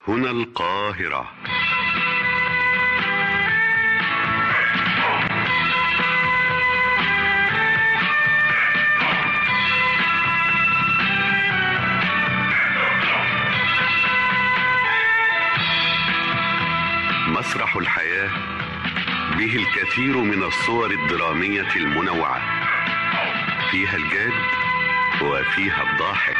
هنا القاهرة مسرح الحياة به الكثير من الصور الدرامية المنوعة فيها الجاد وفيها الضاحك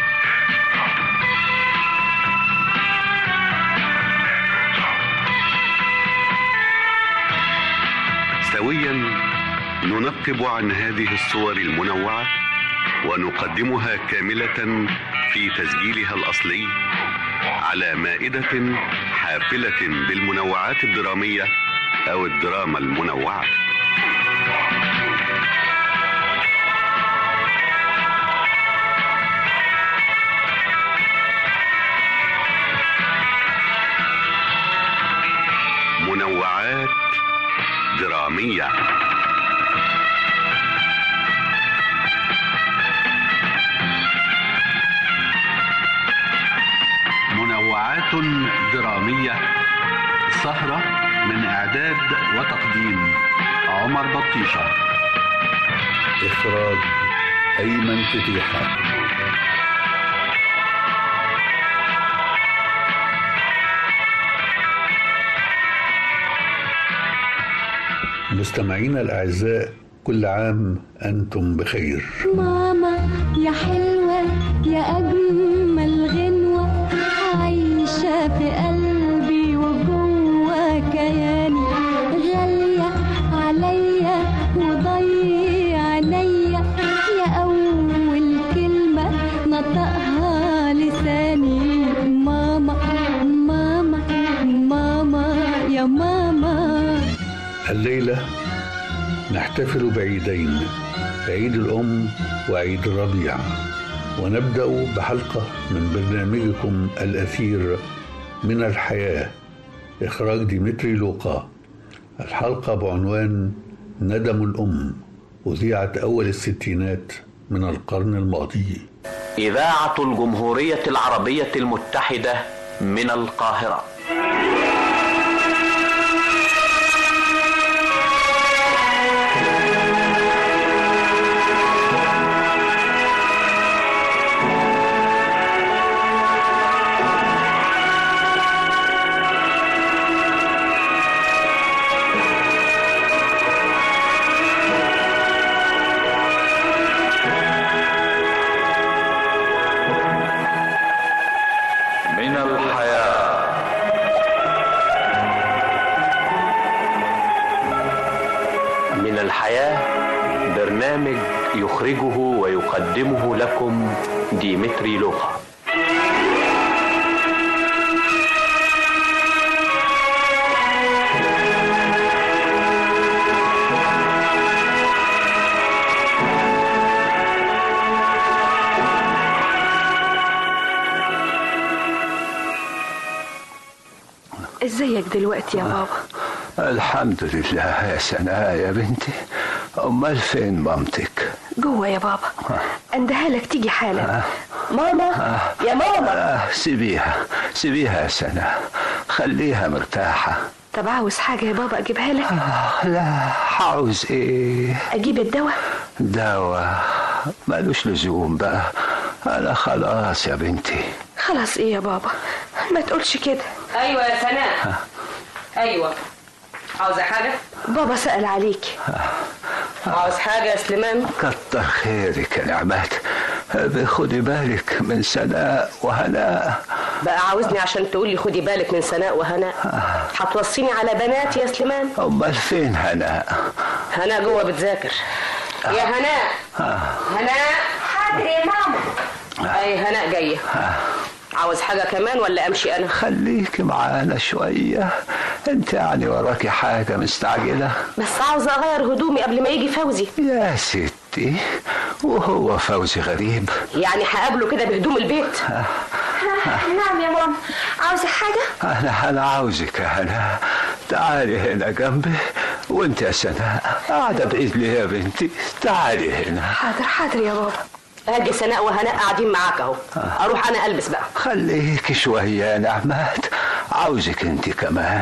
سويا ننقب عن هذه الصور المنوعة ونقدمها كاملة في تسجيلها الأصلي على مائدة حافلة بالمنوعات الدرامية أو الدراما المنوعة منوعات درامية منوعات درامية سهرة من إعداد وتقديم عمر بطيشة إخراج أيمن فتيحة مستمعينا الأعزاء كل عام أنتم بخير ماما يا حلوة يا أجمل غنوة عايشة في قلبي وجوه كياني غالية عليا وضي عينيا يا أول كلمة نطقها لساني ماما ماما ماما يا ماما الليلة نحتفل بعيدين عيد الأم وعيد الربيع ونبدأ بحلقة من برنامجكم الأثير من الحياة إخراج ديمتري لوقا الحلقة بعنوان ندم الأم أذيعت أول الستينات من القرن الماضي إذاعة الجمهورية العربية المتحدة من القاهرة من الحياة من الحياة برنامج يخرجه ويقدمه لكم ديمتري لوقا ازيك دلوقتي يا بابا الحمد لله يا سناء يا بنتي امال فين مامتك جوه يا بابا اندهالك لك تيجي حالا ماما يا ماما آه سيبيها سيبيها يا سناء خليها مرتاحة طب عاوز حاجه يا بابا اجيبها لك آه لا عاوز ايه اجيب الدواء دواء مالوش لزوم بقى انا خلاص يا بنتي خلاص ايه يا بابا ما تقولش كده ايوه يا سناء ايوه عاوزه حاجه بابا سأل عليك عاوز حاجه يا سليمان كتر خيرك يا نعمات خدي بالك من سناء وهناء بقى عاوزني عشان تقولي خدي بالك من سناء وهناء هتوصيني على بناتي يا سليمان امال فين هناء هناء جوه بتذاكر يا هناء هناء حاضر يا ماما اي هناء جايه عاوز حاجه كمان ولا امشي انا خليك معانا شوية انت يعني وراكي حاجة مستعجلة بس عاوزه اغير هدومي قبل ما يجي فوزي يا ستي وهو فوزي غريب يعني هقابله كده بهدوم البيت نعم يا ماما عاوزة حاجة؟ انا انا عاوزك يا هنا تعالي هنا جنبي وانت يا سناء قاعدة بعيد ليه يا بنتي تعالي هنا حاضر حاضر يا بابا ادي سناء وهناء قاعدين معاك اهو اروح انا البس بقى خليك شوية يا نعمات عاوزك انت كمان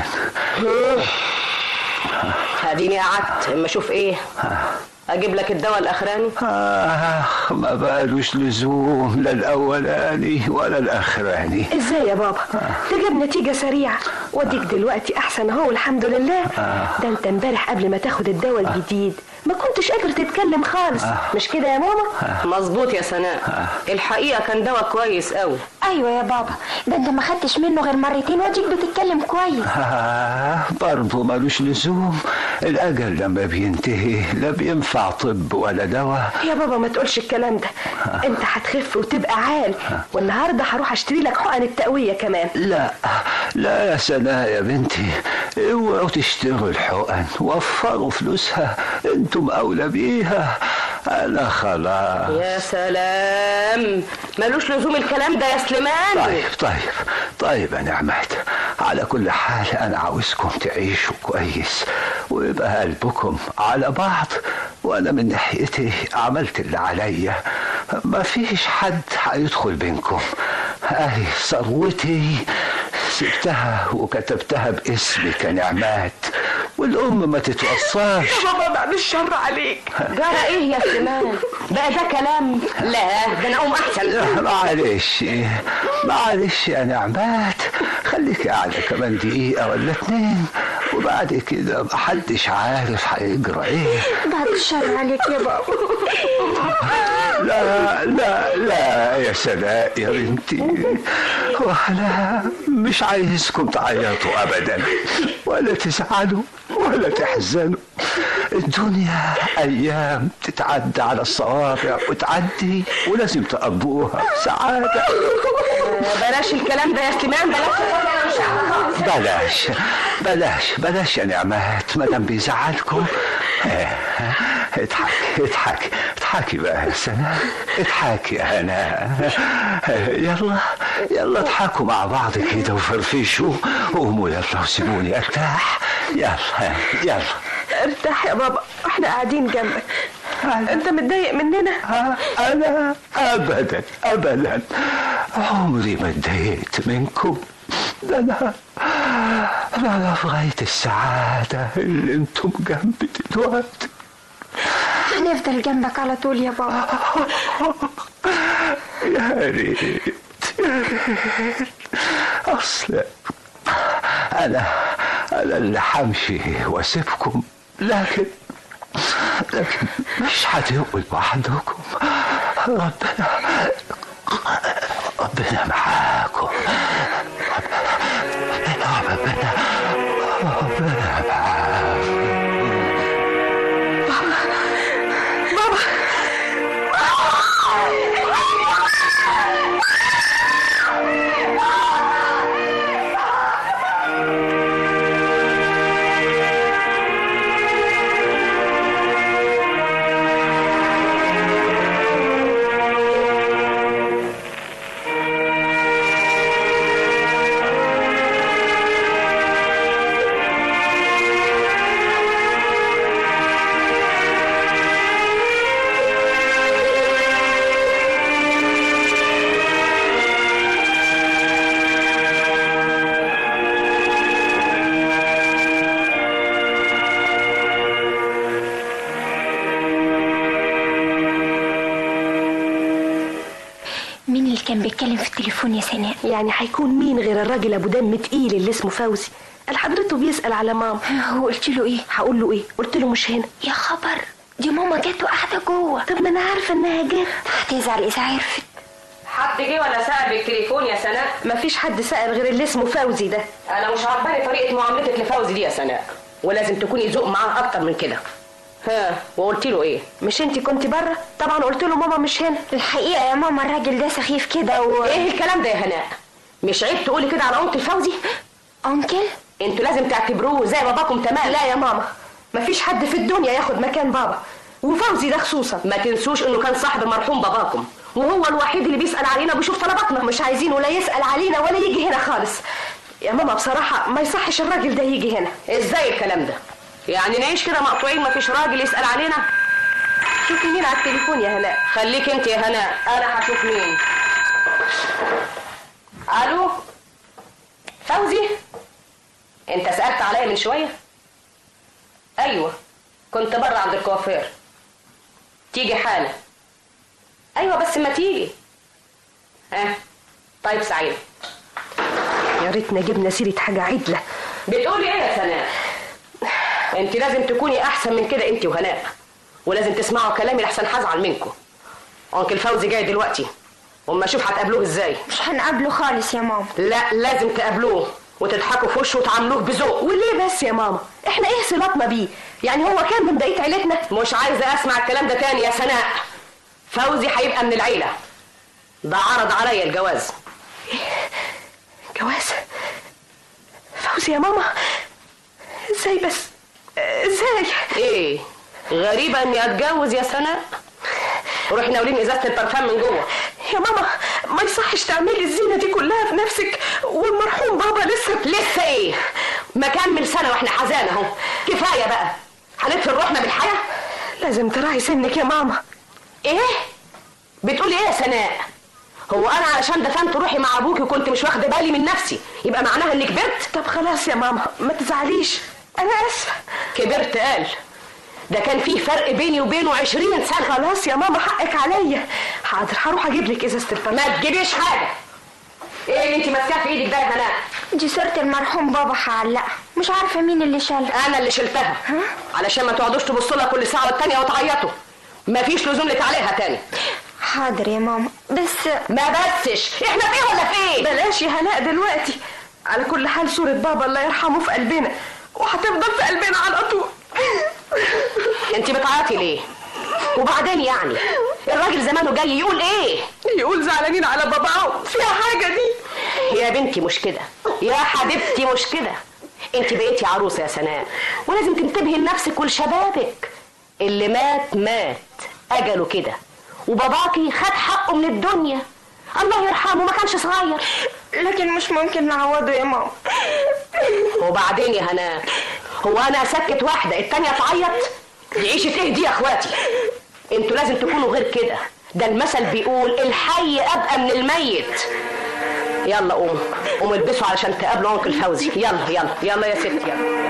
اديني قعدت اما اشوف ايه اجيب لك الدواء الاخراني آخ ما بقالوش لزوم لا الأولاني ولا الأخراني ازاي يا بابا ده جاب نتيجة سريعة وديك دلوقتي احسن اهو الحمد لله ده انت امبارح قبل ما تاخد الدواء الجديد ما كنتش قادر تتكلم خالص مش كده يا ماما مظبوط يا سناء الحقيقه كان دواء كويس قوي ايوه يا بابا ده انت ما خدتش منه غير مرتين واديك بتتكلم كويس آه برضه ملوش لزوم الأجل لما بينتهي لا بينفع طب ولا دواء يا بابا ما تقولش الكلام ده انت هتخف وتبقى عال والنهارده هروح اشتري لك حقن التقوية كمان لا لا يا سناء يا بنتي اوعوا تشتروا الحقن وفروا فلوسها انتم اولى بيها انا خلاص يا سلام ملوش لزوم الكلام ده يا سليمان طيب طيب طيب يا نعمات على كل حال انا عاوزكم تعيشوا كويس ويبقى قلبكم على بعض وانا من ناحيتي عملت اللي عليا ما فيش حد هيدخل بينكم اهي ثروتي سبتها وكتبتها باسمك يا نعمات والام ما تتوصاش بابا بعد الشر عليك جرى ايه يا سليمان بقى ده كلام لا ده انا اقوم احسن معلش معلش يا نعمات خليك قاعدة كمان دقيقة ولا اتنين وبعد كده محدش عارف هيجرى ايه بعد الشر عليك يا بابا لا لا لا يا سناء يا بنتي وانا مش عايزكم تعيطوا ابدا ولا تزعلوا ولا تحزنوا الدنيا ايام تتعدى على الصوابع وتعدي ولازم تقضوها بسعاده بلاش الكلام ده يا سليمان بلاش بلاش بلاش بلاش يا نعمات ما دام بيزعلكم آه، اضحك اضحك اضحكي بقى يا سناء اضحكي يا هنا آه، يلا يلا اضحكوا مع بعض كده وفرفشوا قوموا يلا وسيبوني ارتاح يلا يلا ارتاح يا بابا احنا قاعدين جنبك انت متضايق مننا أنا أبدا أبدا عمري ما اتضايقت منكم ده أنا ده أنا في غاية السعادة اللي أنتم جنبي دلوقتي هنفضل جنبك على طول يا بابا يا ريت يا ريت أصل أنا أنا اللي همشي وأسيبكم لكن لكن مش هتبقوا لوحدكم ربنا ربنا معاكم ربنا ربنا ربنا معاكم مين اللي كان بيتكلم في التليفون يا سناء يعني هيكون مين غير الراجل ابو دم تقيل اللي اسمه فوزي قال حضرته بيسأل على ماما هو قلت له ايه هقول له ايه قلت له مش هنا يا خبر دي ماما جت وقاعده جوه طب ما انا عارفه انها جت هتزعل اذا عرفت حد جه ولا سأل بالتليفون يا سناء مفيش حد سأل غير اللي اسمه فوزي ده انا مش عاجباني طريقه معاملتك لفوزي دي يا سناء ولازم تكوني ذوق معاه اكتر من كده ها وقلت له ايه مش انت كنت بره طبعا قلت له ماما مش هنا الحقيقه يا ماما الراجل ده سخيف كده و ايه الكلام ده يا هناء مش عيب تقولي كده على انكل فوزي انكل انتوا لازم تعتبروه زي باباكم تمام لا يا ماما مفيش حد في الدنيا ياخد مكان بابا وفوزي ده خصوصا ما تنسوش انه كان صاحب مرحوم باباكم وهو الوحيد اللي بيسأل علينا وبيشوف طلباتنا مش عايزينه لا يسأل علينا ولا يجي هنا خالص يا ماما بصراحة ما يصحش الراجل ده يجي هنا ازاي الكلام ده يعني نعيش كده مقطوعين مفيش راجل يسأل علينا شوفي مين على التليفون يا هناء خليك انت يا هناء انا هشوف مين الو فوزي انت سألت عليا من شوية ايوه كنت بره عند الكوافير تيجي حالا ايوه بس ما تيجي ها طيب سعيد يا ريتنا جبنا سيره حاجه عدله بتقولي ايه يا سناء انت لازم تكوني احسن من كده انت وهناء ولازم تسمعوا كلامي لحسن هزعل منكم انكل فوزي جاي دلوقتي وما اشوف هتقابلوه ازاي مش هنقابله خالص يا ماما لا لازم تقابلوه وتضحكوا في وشه وتعاملوه بذوق وليه بس يا ماما احنا ايه صلاتنا بيه يعني هو كان من بقيه عيلتنا مش عايزه اسمع الكلام ده تاني يا سناء فوزي هيبقى من العيله ده عرض عليا الجواز جواز فوزي يا ماما ازاي بس ازاي ايه غريبه اني اتجوز يا سناء روحي ناولين ازازه البرفان من جوه يا ماما ما يصحش تعملي الزينه دي كلها في نفسك والمرحوم بابا لسه لسه ايه ما كمل سنه واحنا حزانه اهو كفايه بقى هندفن روحنا بالحياه لازم تراعي سنك يا ماما ايه بتقولي ايه يا سناء هو انا علشان دفنت روحي مع ابوكي وكنت مش واخده بالي من نفسي يبقى معناها اني كبرت طب خلاص يا ماما ما تزعليش انا اسفه كبرت قال ده كان فيه فرق بيني وبينه عشرين سنة خلاص يا ماما حقك عليا حاضر هروح اجيب لك ازازه الفرق ما تجيبيش حاجة ايه اللي انت ماسكاه في ايدك ده يا هناء دي صورة المرحوم بابا هعلقها مش عارفة مين اللي شالها انا اللي شلتها علشان ما تقعدوش تبصوا لها كل ساعة والتانية وتعيطوا مفيش لزوم لتعليقها تاني حاضر يا ماما بس ما بسش احنا في ايه ولا في ايه بلاش يا هناء دلوقتي على كل حال صورة بابا الله يرحمه في قلبنا وهتفضل في قلبنا على طول انت بتعيطي ليه وبعدين يعني الراجل زمانه جاي يقول ايه يقول زعلانين على باباهم فيها حاجة دي يا بنتي مش كده يا حبيبتي مش كده انت بقيتي عروسه يا سناء ولازم تنتبهي لنفسك ولشبابك اللي مات مات اجله كده وباباكي خد حقه من الدنيا الله يرحمه ما كانش صغير لكن مش ممكن نعوضه يا ماما وبعدين يا هناء هو انا اسكت واحده التانيه تعيط دي عيشه ايه دي يا اخواتي انتوا لازم تكونوا غير كده ده المثل بيقول الحي ابقى من الميت يلا قوموا قوموا البسوا علشان تقابلوا انكل فوزي يلا يلا يلا يا ست يلا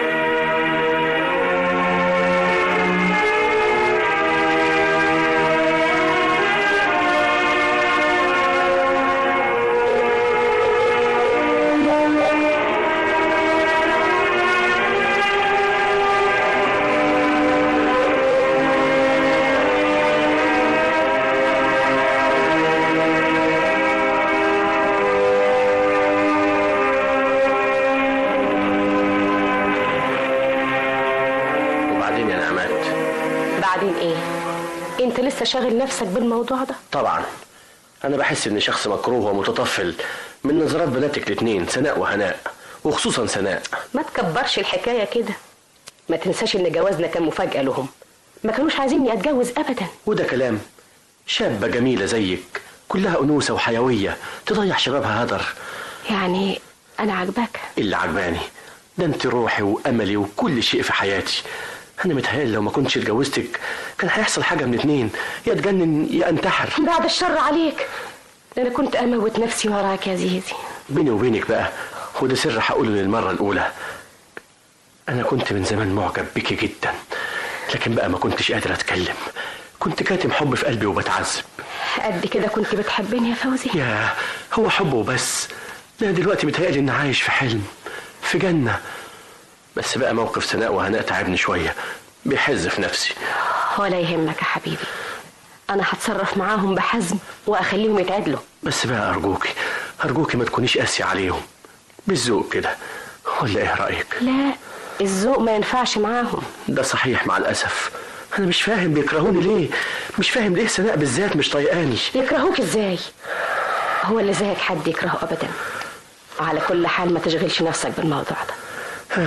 وبعدين يا نعمات بعدين ايه انت لسه شاغل نفسك بالموضوع ده طبعا انا بحس اني شخص مكروه ومتطفل من نظرات بناتك الاتنين سناء وهناء وخصوصا سناء ما تكبرش الحكايه كده ما تنساش ان جوازنا كان مفاجاه لهم ما كانوش عايزيني اتجوز ابدا وده كلام شابة جميلة زيك كلها أنوثة وحيوية تضيع شبابها هدر يعني انا عاجباك اللي عجباني ده انت روحي وأملي وكل شيء في حياتي أنا متهيألي لو ما كنتش اتجوزتك كان هيحصل حاجة من اتنين يا اتجنن يا انتحر بعد الشر عليك ده انا كنت اموت نفسي وراك يا زيزي بيني وبينك بقى وده سر هقوله للمرة الأولى أنا كنت من زمان معجب بيكي جدا لكن بقى ما كنتش قادر أتكلم كنت كاتم حب في قلبي وبتعذب قد كده كنت بتحبني يا فوزي يا هو حب وبس لا دلوقتي متهيألي إني عايش في حلم في جنة بس بقى موقف سناء وهناء تعبني شوية بيحز في نفسي ولا يهمك يا حبيبي انا هتصرف معاهم بحزم واخليهم يتعدلوا بس بقى أرجوكي أرجوكي ما تكونيش قاسية عليهم بالذوق كده ولا إيه رأيك؟ لا الذوق ما ينفعش معاهم ده صحيح مع الأسف أنا مش فاهم بيكرهوني ليه مش فاهم ليه سناء بالذات مش طايقاني يكرهوك ازاي هو اللي زيك حد يكرهه ابدا على كل حال ما تشغلش نفسك بالموضوع ده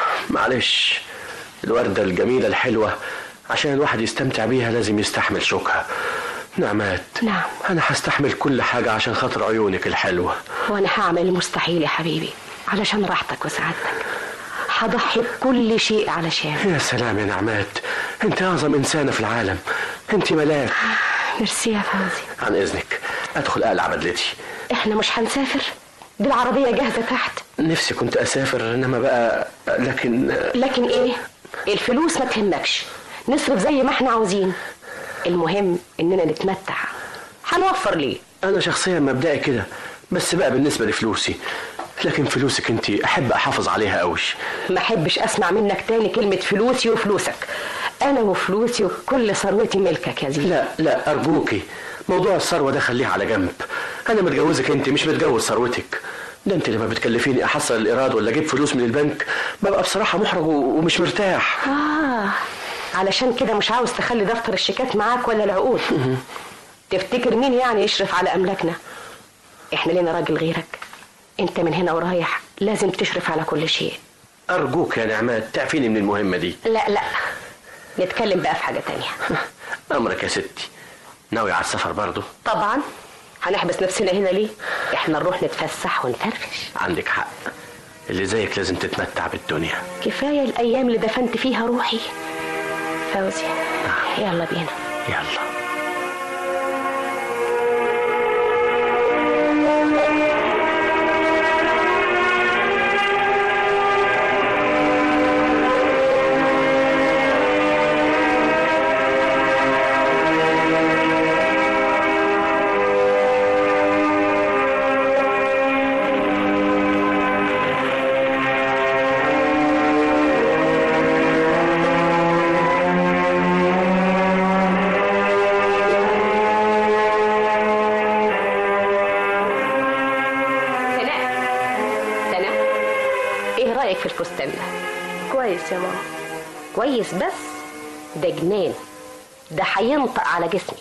معلش الوردة الجميلة الحلوة عشان الواحد يستمتع بيها لازم يستحمل شوكها نعمات نعم. أنا هستحمل كل حاجة عشان خاطر عيونك الحلوة وانا هعمل المستحيل يا حبيبي علشان راحتك وسعادتك هضحي بكل شيء علشان يا سلام يا نعمات أنت أعظم إنسانة في العالم أنت ملاك ميرسي يا فوزي عن إذنك أدخل أقلع بدلتي احنا مش هنسافر دي العربيه جاهزه تحت نفسي كنت اسافر انما بقى لكن لكن ايه الفلوس ما تهمكش نصرف زي ما احنا عاوزين المهم اننا نتمتع هنوفر ليه انا شخصيا مبدئي كده بس بقى بالنسبه لفلوسي لكن فلوسك انت احب احافظ عليها قوي ما احبش اسمع منك تاني كلمه فلوسي وفلوسك انا وفلوسي وكل ثروتي ملكك يا زينب لا لا ارجوكي موضوع الثروه ده خليه على جنب انا متجوزك انت مش متجوز ثروتك ده انت لما بتكلفيني احصل الايراد ولا اجيب فلوس من البنك ببقى بصراحه محرج و- ومش مرتاح اه علشان كده مش عاوز تخلي دفتر الشيكات معاك ولا العقود تفتكر مين يعني يشرف على املاكنا احنا لنا راجل غيرك انت من هنا ورايح لازم تشرف على كل شيء ارجوك يا نعمات تعفيني من المهمه دي لا لا نتكلم بقى في حاجه تانية امرك يا ستي ناوي على السفر برضه طبعا هنحبس نفسنا هنا ليه احنا نروح نتفسح ونفرفش عندك حق اللي زيك لازم تتمتع بالدنيا كفايه الايام اللي دفنت فيها روحي فوزي يلا بينا يلا سناء سناء ايه رايك في الفستان ده كويس يا ماما كويس بس ده جنان ده هينطق على جسمي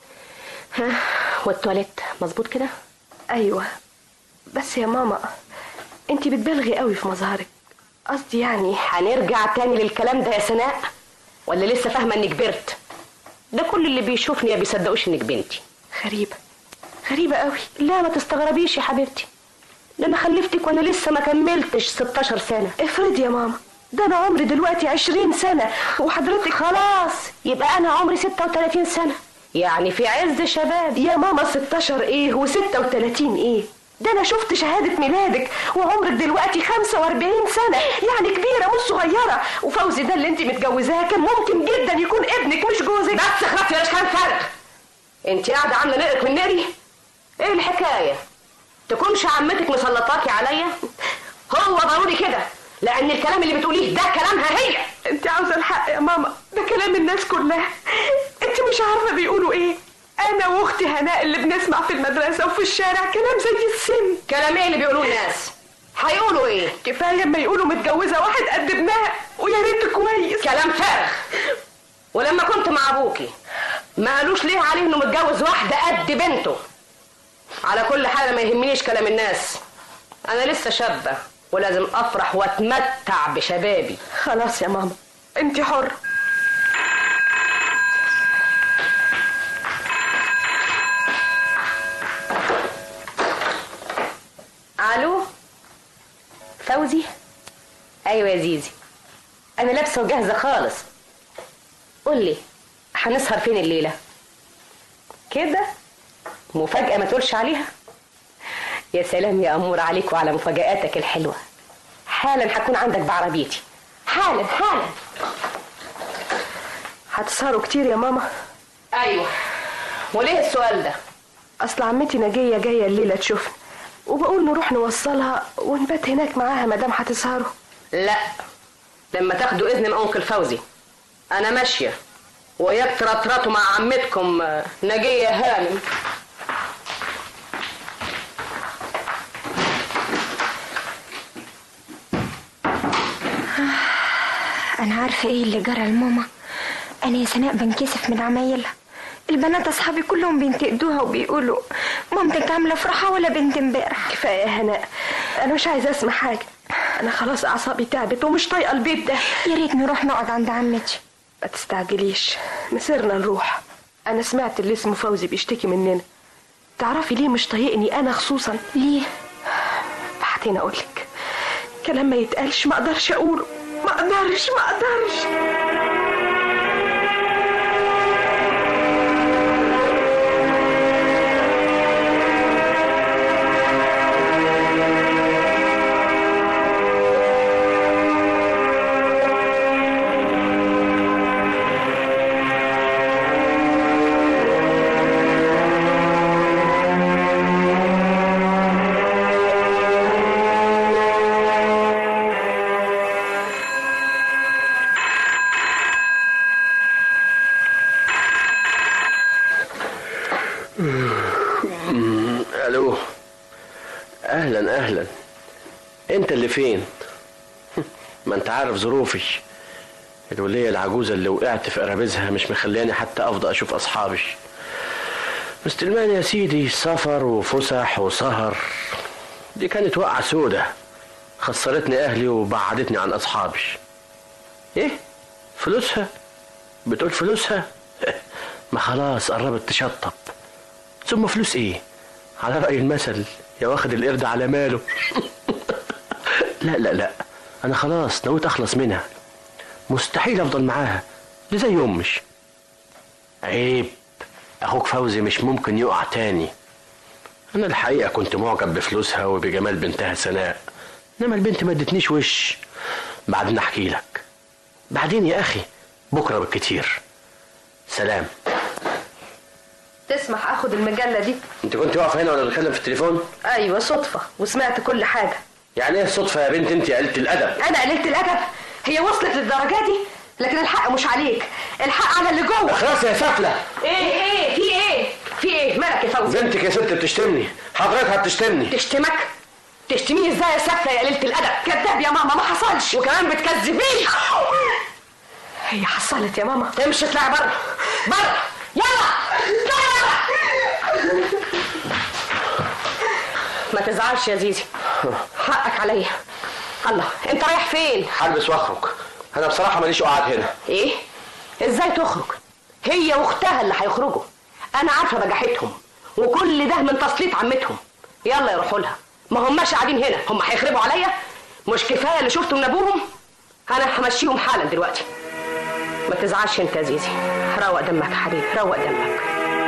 ها والتواليت مظبوط كده ايوه بس يا ماما انت بتبالغي قوي في مظهرك قصدي يعني هنرجع تاني للكلام ده يا سناء ولا لسه فاهمه اني كبرت ده كل اللي بيشوفني ما بيصدقوش انك بنتي غريبه غريبه قوي لا ما تستغربيش يا حبيبتي ده انا خلفتك وانا لسه ما كملتش 16 سنه افرضي يا ماما ده انا عمري دلوقتي عشرين سنه وحضرتك خلاص يبقى انا عمري 36 سنه يعني في عز شباب يا ماما 16 ايه و36 ايه ده انا شفت شهادة ميلادك وعمرك دلوقتي 45 سنة يعني كبيرة مش صغيرة وفوزي ده اللي انت متجوزاه كان ممكن جدا يكون ابنك مش جوزك بس خلاص يا كان فارغ انت قاعده عامله نقرك من نقري ايه الحكايه تكونش عمتك مسلطاكي عليا هو ضروري كده لان الكلام اللي بتقوليه ده كلامها هي انت عاوزة الحق يا ماما ده كلام الناس كلها انت مش عارفة بيقولوا ايه انا واختي هناء اللي بنسمع في المدرسة وفي الشارع كلام زي السن كلام ايه اللي بيقولوه الناس هيقولوا ايه كفاية لما يقولوا متجوزة واحد قد ابنها ويا ريت كويس كلام فارغ ولما كنت مع ابوكي ما قالوش ليه عليه انه متجوز واحده قد بنته على كل حال ما يهمنيش كلام الناس انا لسه شابه ولازم افرح واتمتع بشبابي خلاص يا ماما انت حرة الو فوزي ايوه يا زيزي انا لابسه وجاهزه خالص قول لي هنسهر فين الليله كده مفاجاه ما تقولش عليها يا سلام يا امور عليك وعلى مفاجاتك الحلوه حالا هكون عندك بعربيتي حالا حالا هتسهروا كتير يا ماما ايوه وليه السؤال ده اصل عمتي نجية جاية الليلة تشوفنا وبقول نروح نوصلها ونبات هناك معاها مدام هتسهروا لا لما تاخدوا اذن من انكل فوزي انا ماشيه وياك ترطرطوا مع عمتكم آه، نجيه هانم انا عارفه ايه اللي جرى لماما انا يا سناء بنكسف من عمايلها البنات اصحابي كلهم بينتقدوها وبيقولوا مامتك عامله فرحه ولا بنت امبارح كفاية يا هناء انا مش عايزة اسمع حاجة انا خلاص اعصابي تعبت ومش طايقة البيت ده يا ريت نروح نقعد عند عمتي ما تستعجليش مسيرنا نروح انا سمعت اللي اسمه فوزي بيشتكي مننا تعرفي ليه مش طايقني انا خصوصا ليه بعدين اقولك كلام ما يتقالش ما اقدرش اقوله ما اقدرش ما اقدرش انت اللي فين ما انت عارف ظروفي الولية العجوزة اللي وقعت في قرابيزها مش مخلياني حتى افضل اشوف اصحابي مستلماني يا سيدي سفر وفسح وسهر دي كانت وقعة سودة خسرتني اهلي وبعدتني عن اصحابي ايه فلوسها بتقول فلوسها ما خلاص قربت تشطب ثم فلوس ايه على رأي المثل يا واخد القرد على ماله لا لا لا انا خلاص نويت اخلص منها مستحيل افضل معاها دي زي امش عيب اخوك فوزي مش ممكن يقع تاني انا الحقيقه كنت معجب بفلوسها وبجمال بنتها سناء انما البنت ما ادتنيش وش بعدين احكي لك بعدين يا اخي بكره بالكتير سلام تسمح اخد المجله دي انت كنت واقفه هنا وانا بتكلم في التليفون ايوه صدفه وسمعت كل حاجه يعني ايه الصدفه يا بنت انت يا قلة الادب انا قللت الادب هي وصلت للدرجه دي لكن الحق مش عليك الحق على اللي جوه خلاص يا سفله ايه ايه في ايه في ايه مالك يا فوزي بنتك يا ست بتشتمني حضرتك بتشتمني تشتمك تشتميني ازاي يا سفله يا قليله الادب كذاب يا ماما ما حصلش وكمان بتكذبيني هي حصلت يا ماما امشي اطلعي بره بره يلا اطلعي بره ما تزعلش يا زيزي حقك عليا الله انت رايح فين هلبس واخرج انا بصراحه ماليش قعد هنا ايه ازاي تخرج هي واختها اللي هيخرجوا انا عارفه بجاحتهم وكل ده من تسليط عمتهم يلا يروحوا لها ما هماش قاعدين هنا هم هيخربوا عليا مش كفايه اللي شفته من ابوهم انا همشيهم حالا دلوقتي ما تزعلش انت يا زيزي روق دمك يا حبيبي روق دمك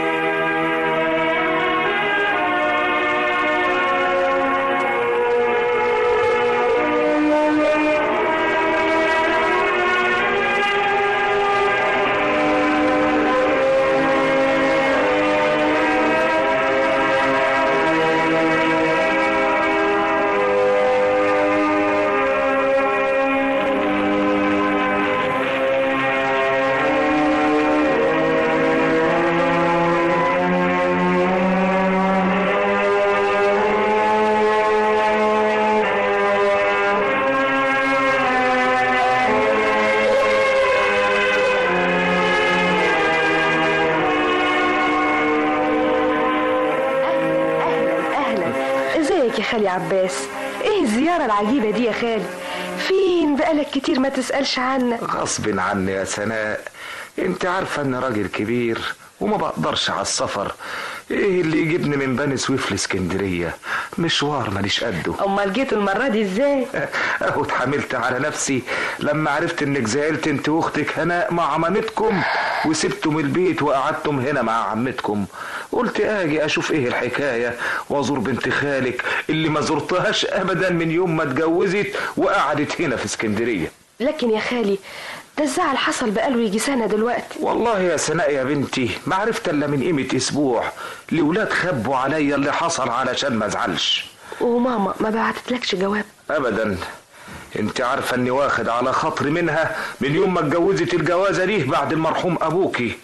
اهلا اهلا ازيك يا خالي عباس ايه الزياره العجيبه دي يا خالي فين بقالك كتير ما تسالش عنا غصب عني يا سناء انت عارفة ان راجل كبير وما بقدرش على السفر ايه اللي يجيبني من بني سويف لاسكندرية مشوار ماليش قده امال جيتوا المره دي ازاي اهو اتحملت على نفسي لما عرفت انك زعلت انت واختك هناء مع عمامتكم وسبتم البيت وقعدتم هنا مع عمتكم قلت اجي اشوف ايه الحكاية وازور بنت خالك اللي ما زرتهاش ابدا من يوم ما اتجوزت وقعدت هنا في اسكندرية لكن يا خالي ده الزعل حصل بقاله يجي سنه دلوقتي والله يا سناء يا بنتي ما عرفت الا من قيمة اسبوع لولاد خبوا عليا اللي حصل علشان ما ازعلش وماما ما بعتتلكش جواب ابدا انت عارفة اني واخد على خاطري منها من يوم ما اتجوزت الجوازة دي بعد المرحوم ابوكي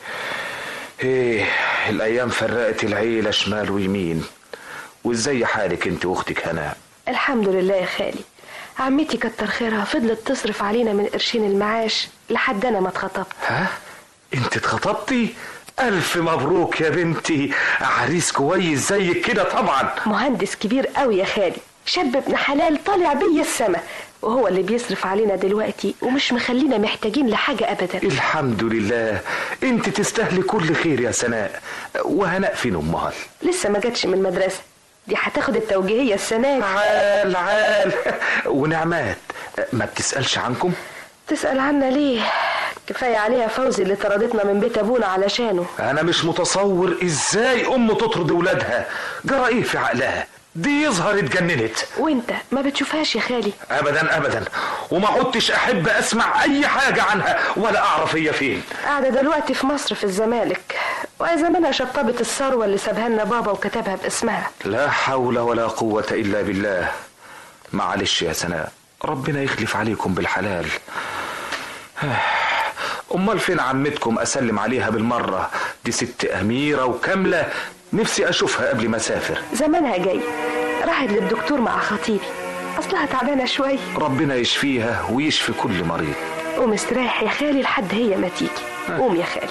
ايه الايام فرقت العيلة شمال ويمين وازاي حالك انت واختك هناء الحمد لله يا خالي عمتي كتر خيرها فضلت تصرف علينا من قرشين المعاش لحد انا ما اتخطبت ها انت اتخطبتي الف مبروك يا بنتي عريس كويس زيك كده طبعا مهندس كبير قوي يا خالي شاب ابن حلال طالع بيا السما وهو اللي بيصرف علينا دلوقتي ومش مخلينا محتاجين لحاجة أبدا الحمد لله انت تستاهلي كل خير يا سناء وهناء فين امها لسه ما جاتش من المدرسة دي هتاخد التوجيهية السنة دي. عال عال ونعمات ما بتسألش عنكم تسأل عنا ليه كفاية عليها فوزي اللي طردتنا من بيت أبونا علشانه انا مش متصور ازاي ام تطرد ولادها جرى ايه في عقلها دي يظهر اتجننت وانت ما بتشوفهاش يا خالي ابدا ابدا وما عدتش احب اسمع اي حاجه عنها ولا اعرف هي فين قاعدة دلوقتي في مصر في الزمالك ويا زمانها شطبت الثروة اللي سابها لنا بابا وكتبها باسمها لا حول ولا قوه الا بالله معلش يا سناء ربنا يخلف عليكم بالحلال امال فين عمتكم اسلم عليها بالمره دي ست اميره وكامله نفسي اشوفها قبل ما اسافر زمانها جاي راحت للدكتور مع خطيبي اصلها تعبانه شويه ربنا يشفيها ويشفي كل مريض قوم استريح يا خالي لحد هي ما تيجي قوم يا خالي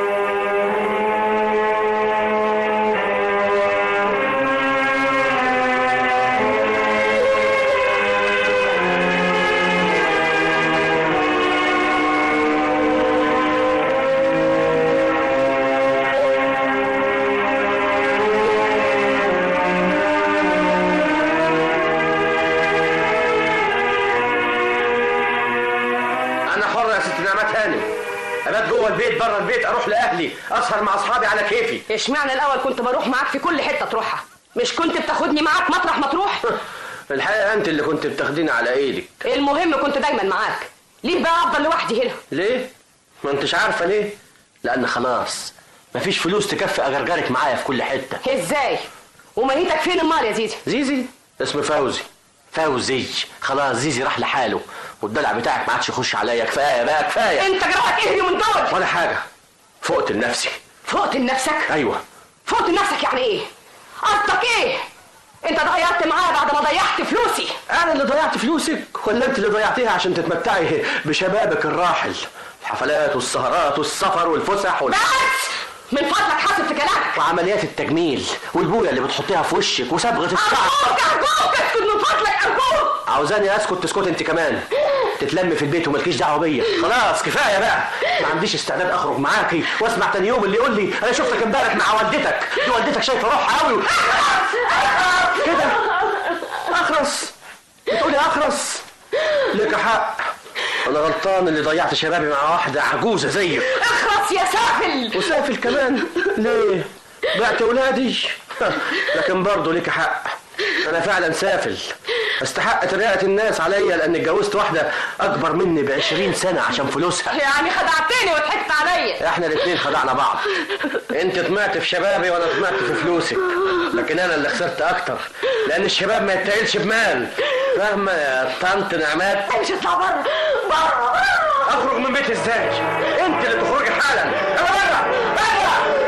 انا حر يا ست نعمات هانم ابات جوه البيت بره البيت اروح لاهلي اسهر مع اصحابي على كيفي اشمعنى الاول كنت بروح معاك في كل حته تروحها مش كنت بتاخدني معاك مطرح ما تروح الحقيقه انت اللي كنت بتاخديني على ايدك المهم كنت دايما معاك ليه بقى افضل لوحدي هنا ليه ما انتش عارفه ليه لان خلاص مفيش فلوس تكفي اجرجرك معايا في كل حته ازاي ومهيتك فين النار يا زيزي زيزي اسم فوزي فوزي خلاص زيزي راح لحاله والدلع بتاعك ما عادش يخش عليا كفايه بقى كفايه انت جراحك ايه من دول ولا حاجه فقت لنفسي فقت لنفسك ايوه فقت لنفسك يعني ايه قصدك ايه انت ضيعت معايا بعد ما ضيعت فلوسي انا اللي ضيعت فلوسك ولا انت اللي ضيعتيها عشان تتمتعي بشبابك الراحل الحفلات والسهرات والسفر والفسح وال... بس من فضلك حاسب في كلامك وعمليات التجميل والبويه اللي بتحطيها في وشك وصبغه الشعر ارجوك ارجوك اسكت من فضلك ارجوك عاوزاني اسكت تسكت انت كمان تتلم في البيت ومالكيش دعوه بيا خلاص كفايه بقى ما عنديش استعداد اخرج معاكي واسمع تاني يوم اللي يقول لي انا شفتك امبارح مع والدتك دي والدتك شايفه روحها قوي كده اخرس بتقولي اخرس لك حق انا غلطان اللي ضيعت شبابي مع واحده عجوزه زيك اخرس يا سافل وسافل كمان ليه بعت اولادي لكن برضه ليك حق انا فعلا سافل استحق تريقة الناس عليا لان اتجوزت واحده اكبر مني بعشرين سنه عشان فلوسها يعني خدعتني وضحكت عليا احنا الاتنين خدعنا بعض انت طمعت في شبابي وانا طمعت في فلوسك لكن انا اللي خسرت اكتر لان الشباب ما يتقلش بمال فاهمه يا طنط نعمات مش اطلع بره بره بره اخرج من بيتي ازاي انت اللي تخرجي حالا انا بره بره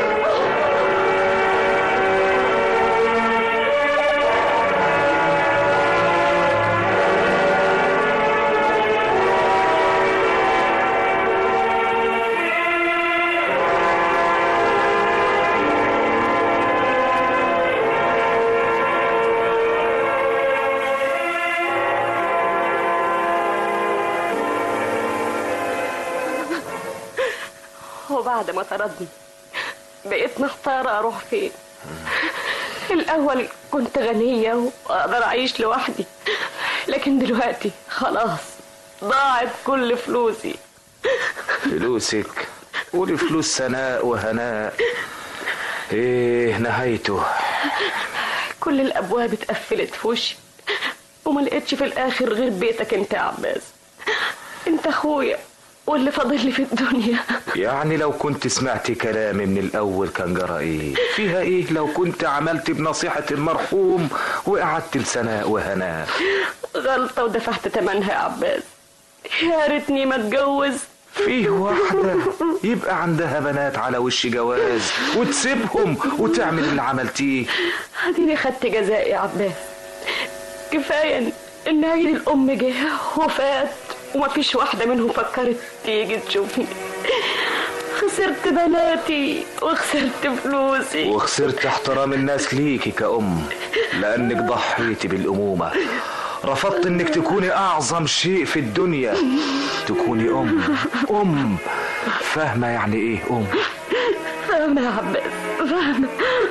وبعد ما طردني بقيت محتارة أروح فين الأول كنت غنية وأقدر أعيش لوحدي لكن دلوقتي خلاص ضاعت كل فلوسي فلوسك قولي فلوس سناء وهناء ايه نهايته كل الأبواب اتقفلت في وشي وما لقيتش في الآخر غير بيتك أنت يا عباس أنت أخويا واللي فاضل لي في الدنيا يعني لو كنت سمعت كلامي من الاول كان جرى ايه فيها ايه لو كنت عملت بنصيحة المرحوم وقعدت لسناء وهناء غلطة ودفعت تمنها يا عباس يا ريتني ما اتجوز فيه واحدة يبقى عندها بنات على وش جواز وتسيبهم وتعمل اللي عملتيه اديني خدت جزائي يا عباس كفاية ان عيد الام جه وفات ومفيش واحدة منهم فكرت تيجي تشوفني خسرت بناتي وخسرت فلوسي وخسرت احترام الناس ليكي كأم لأنك ضحيتي بالأمومة رفضت انك تكوني اعظم شيء في الدنيا تكوني ام ام فاهمه يعني ايه ام فاهمة يا عباس فاهمة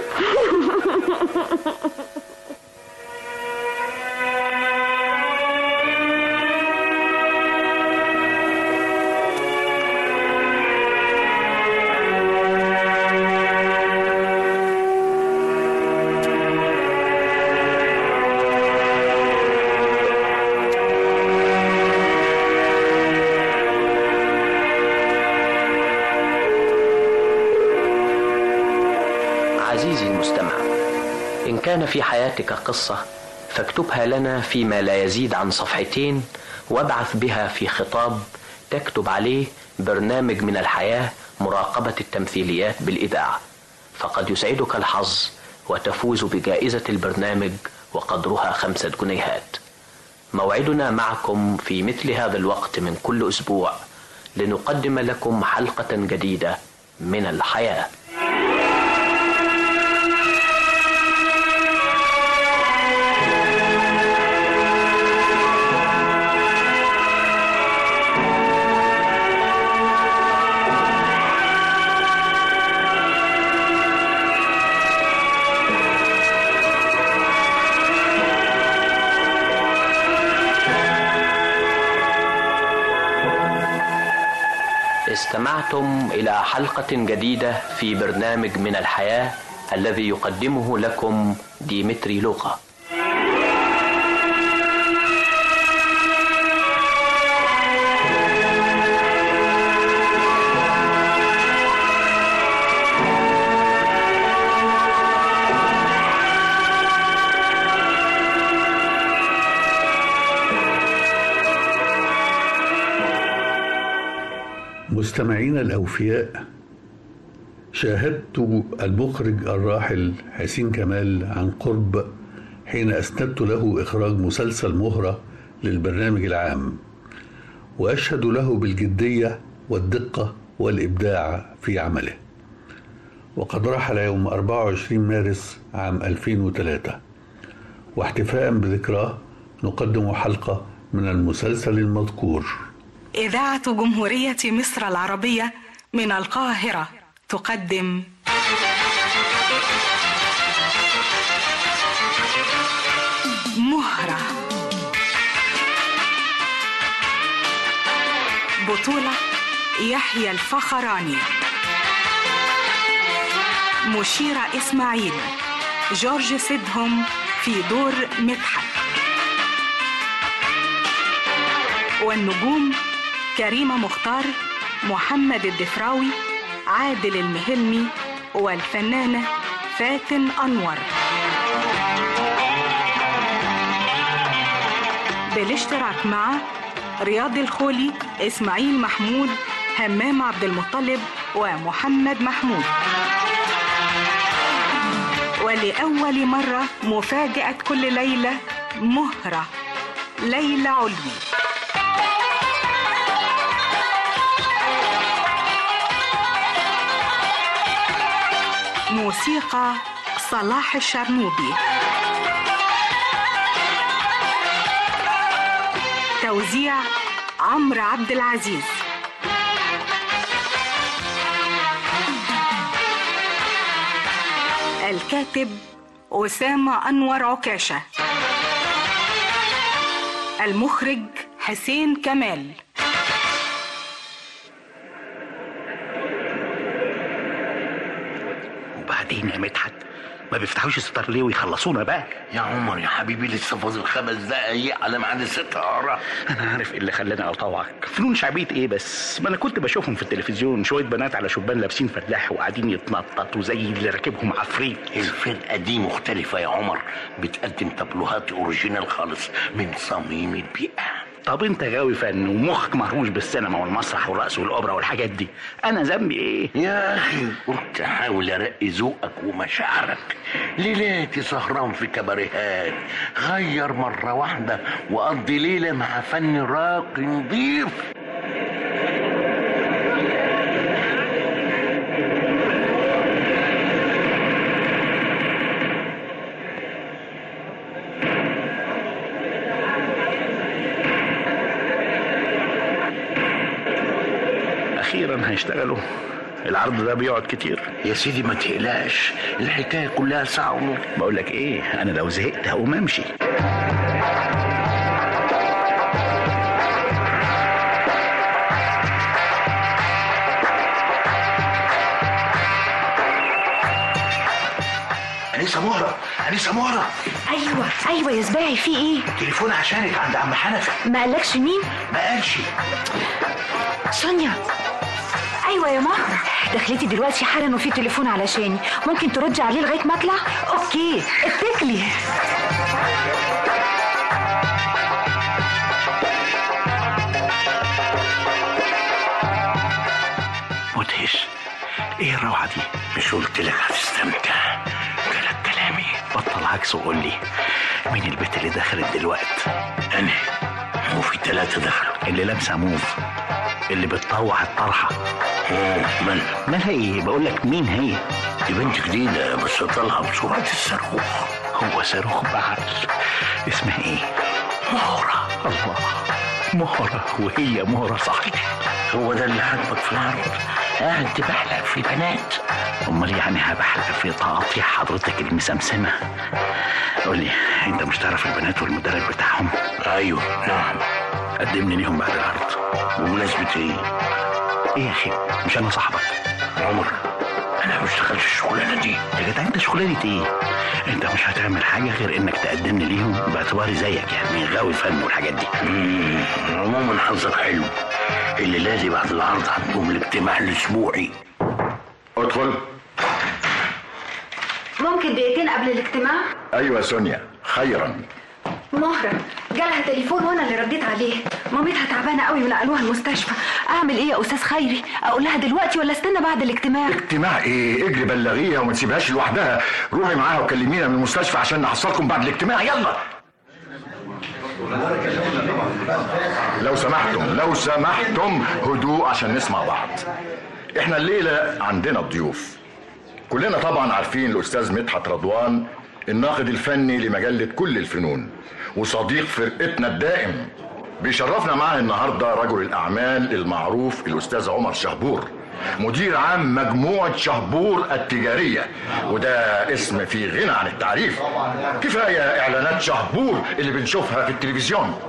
عزيزي المستمع إن كان في حياتك قصة فاكتبها لنا فيما لا يزيد عن صفحتين وابعث بها في خطاب تكتب عليه برنامج من الحياة مراقبة التمثيليات بالإذاعة فقد يسعدك الحظ وتفوز بجائزة البرنامج وقدرها خمسة جنيهات موعدنا معكم في مثل هذا الوقت من كل أسبوع لنقدم لكم حلقة جديدة من الحياة استمعتم إلى حلقة جديدة في برنامج من الحياة الذي يقدمه لكم ديمتري لوقا مستمعينا الأوفياء شاهدت المخرج الراحل حسين كمال عن قرب حين أسندت له إخراج مسلسل مهرة للبرنامج العام وأشهد له بالجدية والدقة والإبداع في عمله وقد رحل يوم 24 مارس عام 2003 واحتفاء بذكراه نقدم حلقة من المسلسل المذكور إذاعة جمهورية مصر العربية من القاهرة تقدم مهرة بطولة يحيى الفخراني مشيرة إسماعيل جورج سيدهم في دور مدحت والنجوم كريمة مختار محمد الدفراوي عادل المهلمي والفنانة فاتن أنور بالاشتراك مع رياض الخولي إسماعيل محمود همام عبد المطلب ومحمد محمود ولأول مرة مفاجأة كل ليلة مهرة ليلى علوي موسيقى صلاح الشرنوبي توزيع عمرو عبد العزيز الكاتب أسامة أنور عكاشة المخرج حسين كمال وبعدين يا مدحت ما بيفتحوش الستار ليه ويخلصونا بقى يا عمر يا حبيبي لسه فاضل خمس دقايق على ميعاد الستارة انا عارف ايه اللي خلاني اقطعك فنون شعبيه ايه بس ما انا كنت بشوفهم في التلفزيون شويه بنات على شبان لابسين فلاح وقاعدين يتنططوا زي اللي راكبهم عفريت الفرقة دي مختلفة يا عمر بتقدم تابلوهات اوريجينال خالص من صميم البيئة طب انت غاوي فن ومخك مهروش بالسينما والمسرح والرقص والاوبرا والحاجات دي انا ذنبي ايه يا اخي قلت احاول ارقي ذوقك ومشاعرك ليلاتي سهران في كباريهات غير مرة واحدة وقضي ليلة مع فن راقي نضيف اخيرا هيشتغلوا العرض ده بيقعد كتير يا سيدي ما تقلقش الحكاية كلها ساعة ونص بقول لك ايه انا لو زهقت هقوم امشي انسه مهره انسه مهره ايوه ايوه يا سباعي في ايه تليفون عشانك عند عم حنفي ما قالكش مين ما قالش سونيا ايوه يا مهرة دخلتي دلوقتي حالا وفي تليفون علشاني ممكن تردي عليه لغايه ما اطلع اوكي اتكلي مدهش ايه الروعه دي مش قلت لك هتستمتع جالك كلامي بطل عكس وقول لي مين البت اللي دخلت دلوقتي انا هو في ثلاثة دخلوا اللي لابسه موف اللي بتطوع الطرحه من مالها ايه بقول لك مين هي دي بنت جديدة بس طالعة بسرعة الصاروخ هو صاروخ بعقل اسمها ايه مهرة الله مهرة وهي مهرة صحيح هو ده اللي عاجبك في العرض قاعد تبحلق في البنات امال يعني هبحلق في تقاطيع حضرتك المسمسمة قول لي انت مش تعرف البنات والمدرب بتاعهم ايوه نعم قدمني ليهم بعد العرض بمناسبة ايه ايه يا اخي مش انا صاحبك عمر انا ما اشتغلش الشغلانة دي يا جدع انت شغلانة ايه انت مش هتعمل حاجة غير انك تقدمني ليهم باعتباري زيك يعني غاوي فن والحاجات دي مم، عموما حظك حلو الليلة دي بعد العرض عندهم الاجتماع الاسبوعي ادخل ممكن دقيقتين قبل الاجتماع ايوه يا سونيا خيرا مهرة جالها تليفون وانا اللي رديت عليه مامتها تعبانه قوي ونقلوها المستشفى اعمل ايه يا استاذ خيري اقول لها دلوقتي ولا استنى بعد الاجتماع اجتماع ايه اجري بلغيها وما تسيبهاش لوحدها روحي معاها وكلمينا من المستشفى عشان نحصلكم بعد الاجتماع يلا لو سمحتم لو سمحتم هدوء عشان نسمع بعض احنا الليله عندنا ضيوف كلنا طبعا عارفين الاستاذ مدحت رضوان الناقد الفني لمجله كل الفنون وصديق فرقتنا الدائم بيشرفنا معاه النهارده رجل الاعمال المعروف الاستاذ عمر شهبور مدير عام مجموعة شهبور التجارية وده اسم في غنى عن التعريف كفاية إعلانات شهبور اللي بنشوفها في التلفزيون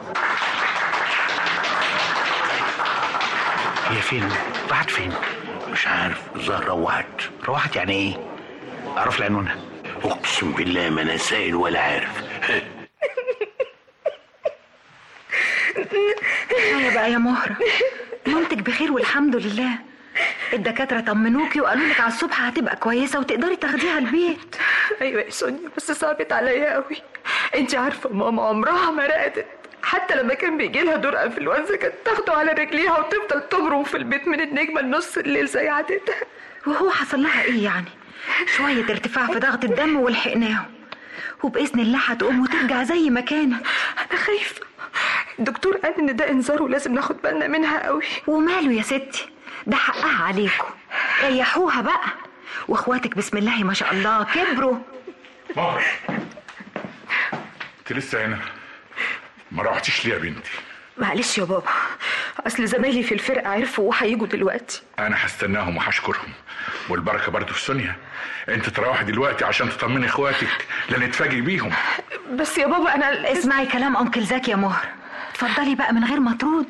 هي فين راحت فين مش عارف الظاهر روحت روحت يعني ايه اعرف لي عنوانها اقسم بالله ما انا سائل ولا عارف كفايه بقى يا مهرة مامتك بخير والحمد لله الدكاترة طمنوكي وقالوا لك على الصبح هتبقى كويسة وتقدري تاخديها البيت ايوه يا سونيا بس صعبت عليا قوي انت عارفه ماما عمرها ما رقدت حتى لما كان بيجي لها دور انفلونزا كانت تاخده على رجليها وتفضل تبرم في البيت من النجمه لنص الليل زي عادتها وهو حصل لها ايه يعني شوية ارتفاع في ضغط الدم ولحقناه وبإذن الله هتقوم وترجع زي ما كانت انا خايفه الدكتور قال ان ده انذار ولازم ناخد بالنا منها قوي وماله يا ستي ده حقها عليكم ريحوها بقى واخواتك بسم الله ما شاء الله كبروا مهر انت لسه هنا ما روحتيش ليه يا بنتي معلش يا بابا اصل زمايلي في الفرقه عرفوا وهيجوا دلوقتي انا هستناهم وهشكرهم والبركه برضه في سونيا انت تروحي دلوقتي عشان تطمني اخواتك لا نتفاجئ بيهم بس يا بابا انا اسمعي كلام انكل زكي يا مهر اتفضلي بقى من غير ما ترد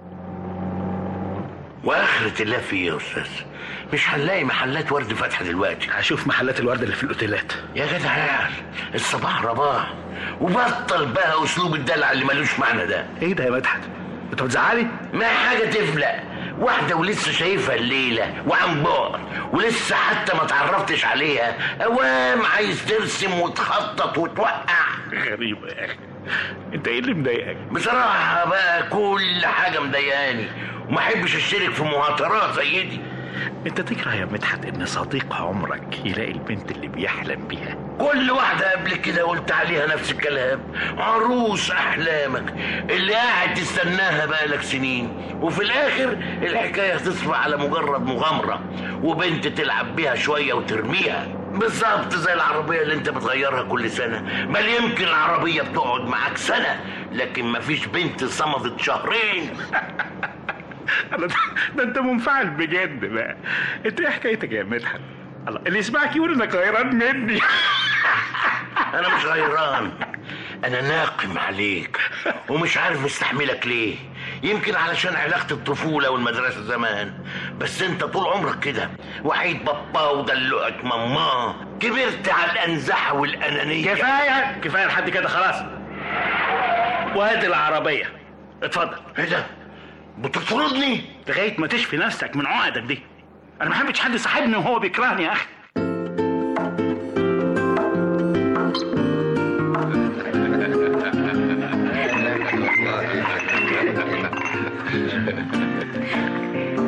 واخرة الله في ايه يا استاذ مش هنلاقي محلات ورد فاتحه دلوقتي هشوف محلات الورد اللي في الاوتيلات يا جدع يا الصباح رباح وبطل بقى اسلوب الدلع اللي ملوش معنى ده ايه ده يا مدحت انت بتزعلي ما حاجه تفلق واحده ولسه شايفها الليله وعن بعد ولسه حتى ما تعرفتش عليها اوام عايز ترسم وتخطط وتوقع غريبة يا اخي انت ايه اللي مضايقك بصراحه بقى كل حاجه مضايقاني وما احبش اشترك في مهاترات زي دي انت تكره يا مدحت ان صديق عمرك يلاقي البنت اللي بيحلم بيها كل واحدة قبل كده قلت عليها نفس الكلام عروس أحلامك اللي قاعد تستناها بقالك سنين وفي الآخر الحكاية تصفى على مجرد مغامرة وبنت تلعب بيها شوية وترميها بالظبط زي العربية اللي انت بتغيرها كل سنة بل يمكن العربية بتقعد معاك سنة لكن مفيش بنت صمدت شهرين ده, ده انت منفعل بجد بقى انت ايه حكايتك يا مدحت الله اللي يسمعك يقول انك غيران مني انا مش غيران انا ناقم عليك ومش عارف مستحملك ليه يمكن علشان علاقة الطفولة والمدرسة زمان بس انت طول عمرك كده وحيد بابا ودلوعة ماما كبرت على الانزحة والانانية كفاية كفاية لحد كده خلاص وهات العربية اتفضل ايه ده بتطردني لغاية ما تشفي نفسك من عقدك دي انا ما بحبش حد يصاحبني وهو بيكرهني يا اخي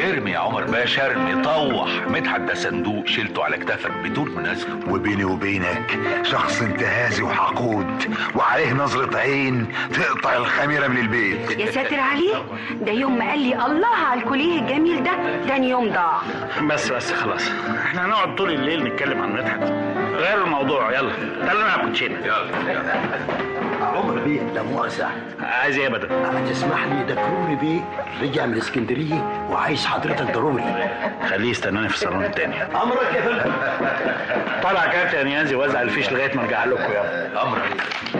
ارمي يا عمر باشا ارمي طوح مدحت ده صندوق شيلته على كتافك بدون مناسبة وبيني وبينك شخص انتهازي وحقود وعليه نظرة عين تقطع الخميرة من البيت يا ساتر عليه ده يوم ما قال لي الله على الكوليه الجميل ده تاني يوم ضاع بس بس خلاص احنا هنقعد طول الليل نتكلم عن مدحت غير الموضوع يلا تعالوا نلعب كوتشينه يلا عمر بيه لا مؤاخذة عايز ايه يا بدر؟ تسمح لي ده كروني بيه رجع من اسكندرية وعايز حضرتك ضروري خليه يستناني في الصالون التاني أمرك يا فندم طلع كارت يا نيازي وزع الفيش لغايه ما ارجع لكم يلا امرك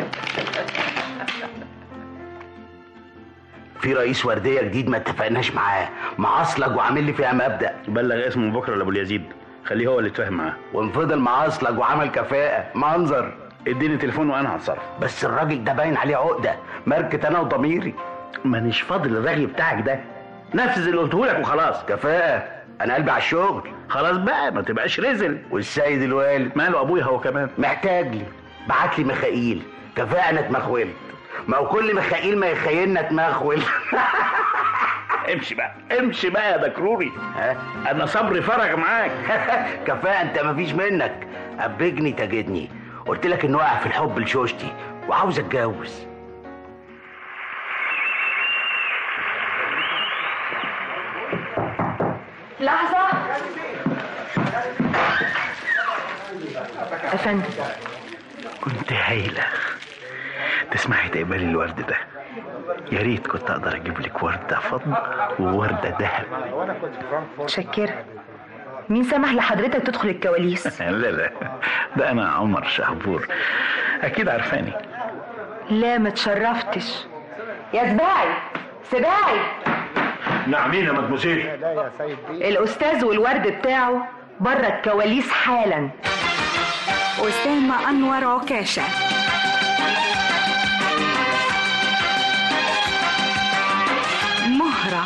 في رئيس وردية جديد ما اتفقناش معاه معصلج وعامل لي فيها مبدأ بلغ اسمه بكره لابو اليزيد خليه هو اللي يتفاهم معاه وانفضل معصلج وعمل كفاءة منظر اديني تليفون وانا هتصرف بس الراجل ده باين عليه عقدة ماركة انا وضميري مانيش فاضل الرغي بتاعك ده نفذ اللي قلته لك وخلاص كفاءة انا قلبي على الشغل خلاص بقى ما تبقاش رزل والسيد الوالد ماله ابويا هو كمان محتاج لي بعت لي مخايل كفاءة انا اتمخولت ما هو كل مخايل ما يخيلنا اتمخول امشي بقى امشي بقى يا دكروري ها انا صبري فرج معاك كفاءة انت مفيش منك ابجني تجدني قلت لك انه واقع في الحب لشوشتي وعاوز اتجوز لحظة يا فندم كنت هايلة تسمحي تقبلي الورد ده يا ريت كنت اقدر اجيب لك وردة فضة ووردة ذهب متشكرة مين سمح لحضرتك تدخل الكواليس لا لا ده انا عمر شهبور اكيد عارفاني لا ما تشرفتش يا سباعي سباعي نعمين يا مدموزيل الأستاذ والورد بتاعه بره الكواليس حالا أسامة أنور عكاشة مهرة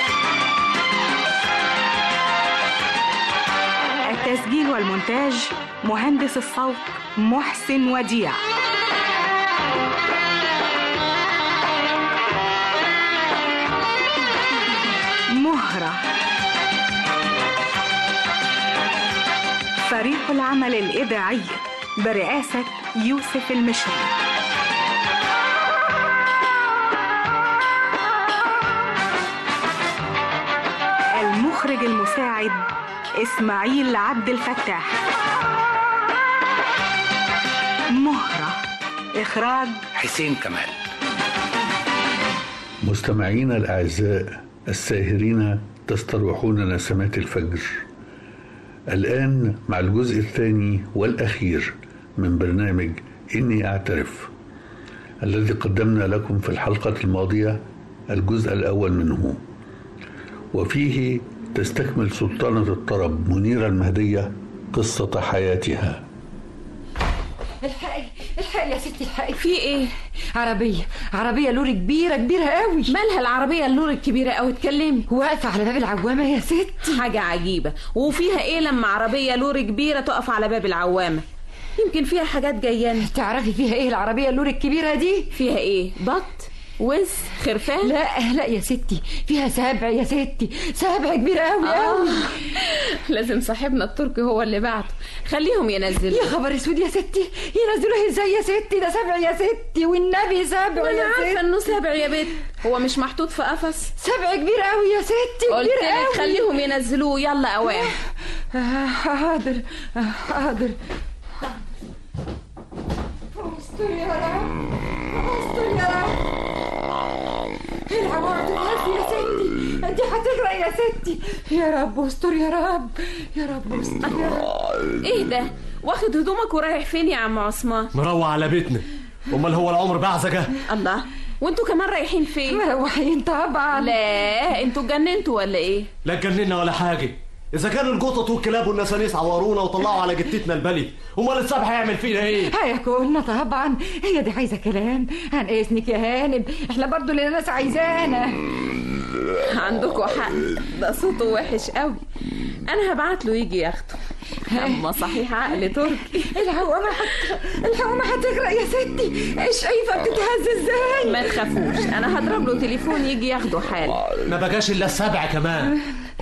التسجيل والمونتاج مهندس الصوت محسن وديع مهرة فريق العمل الإذاعي برئاسة يوسف المشري المخرج المساعد إسماعيل عبد الفتاح مهرة إخراج حسين كمال مستمعينا الأعزاء الساهرين تستروحون نسمات الفجر الآن مع الجزء الثاني والأخير من برنامج إني أعترف الذي قدمنا لكم في الحلقة الماضية الجزء الأول منه وفيه تستكمل سلطانة الطرب منيرة المهدية قصة حياتها الحقي الحقي يا ستي الحقي في ايه عربية عربية لوري كبيرة كبيرة قوي مالها العربية اللور الكبيرة قوي اتكلمي واقفة على باب العوامة يا ستي حاجة عجيبة وفيها ايه لما عربية لور كبيرة تقف على باب العوامة يمكن فيها حاجات جايانة تعرفي فيها ايه العربية اللور الكبيرة دي فيها ايه بط وز خرفان لا لا يا ستي فيها سبع يا ستي سبع كبيرة قوي قوي لازم صاحبنا التركي هو اللي بعته خليهم ينزلوا يا خبر اسود يا ستي ينزلوه ازاي يا ستي ده سبع يا ستي والنبي سبع انا يا عارفه ستي انه سبع يا بنت هو مش محطوط في قفص سبع كبير قوي يا ستي قلت كبير لك قوي خليهم ينزلوه يلا اوام آه، حاضر آه، حاضر استر يا رب استر يا رب العوار تتهز يا ستي انت هتغرق يا ستي يا رب استر يا رب يا رب استر يا رب ايه ده واخد هدومك ورايح فين يا عم عثمان مروع على بيتنا امال هو العمر بعزقه الله وانتوا كمان رايحين فين مروحين طبعا لا انتوا اتجننتوا ولا ايه لا اتجننا ولا حاجه اذا كان القطط والكلاب والنسانيس عورونا وطلعوا على جتتنا البلي امال السبع هيعمل فينا ايه هياكلنا طبعا هي دي عايزه كلام هنقسنك يا هانم احنا برضو اللي الناس عايزانا عندكوا حق ده صوته وحش قوي انا هبعت له يجي ياخده اما صحيح عقل تركي العوامة حت... العوامة هتغرق يا ستي شايفة بتتهز ازاي ما تخافوش انا هضرب له تليفون يجي ياخده حالا ما بقاش الا السبع كمان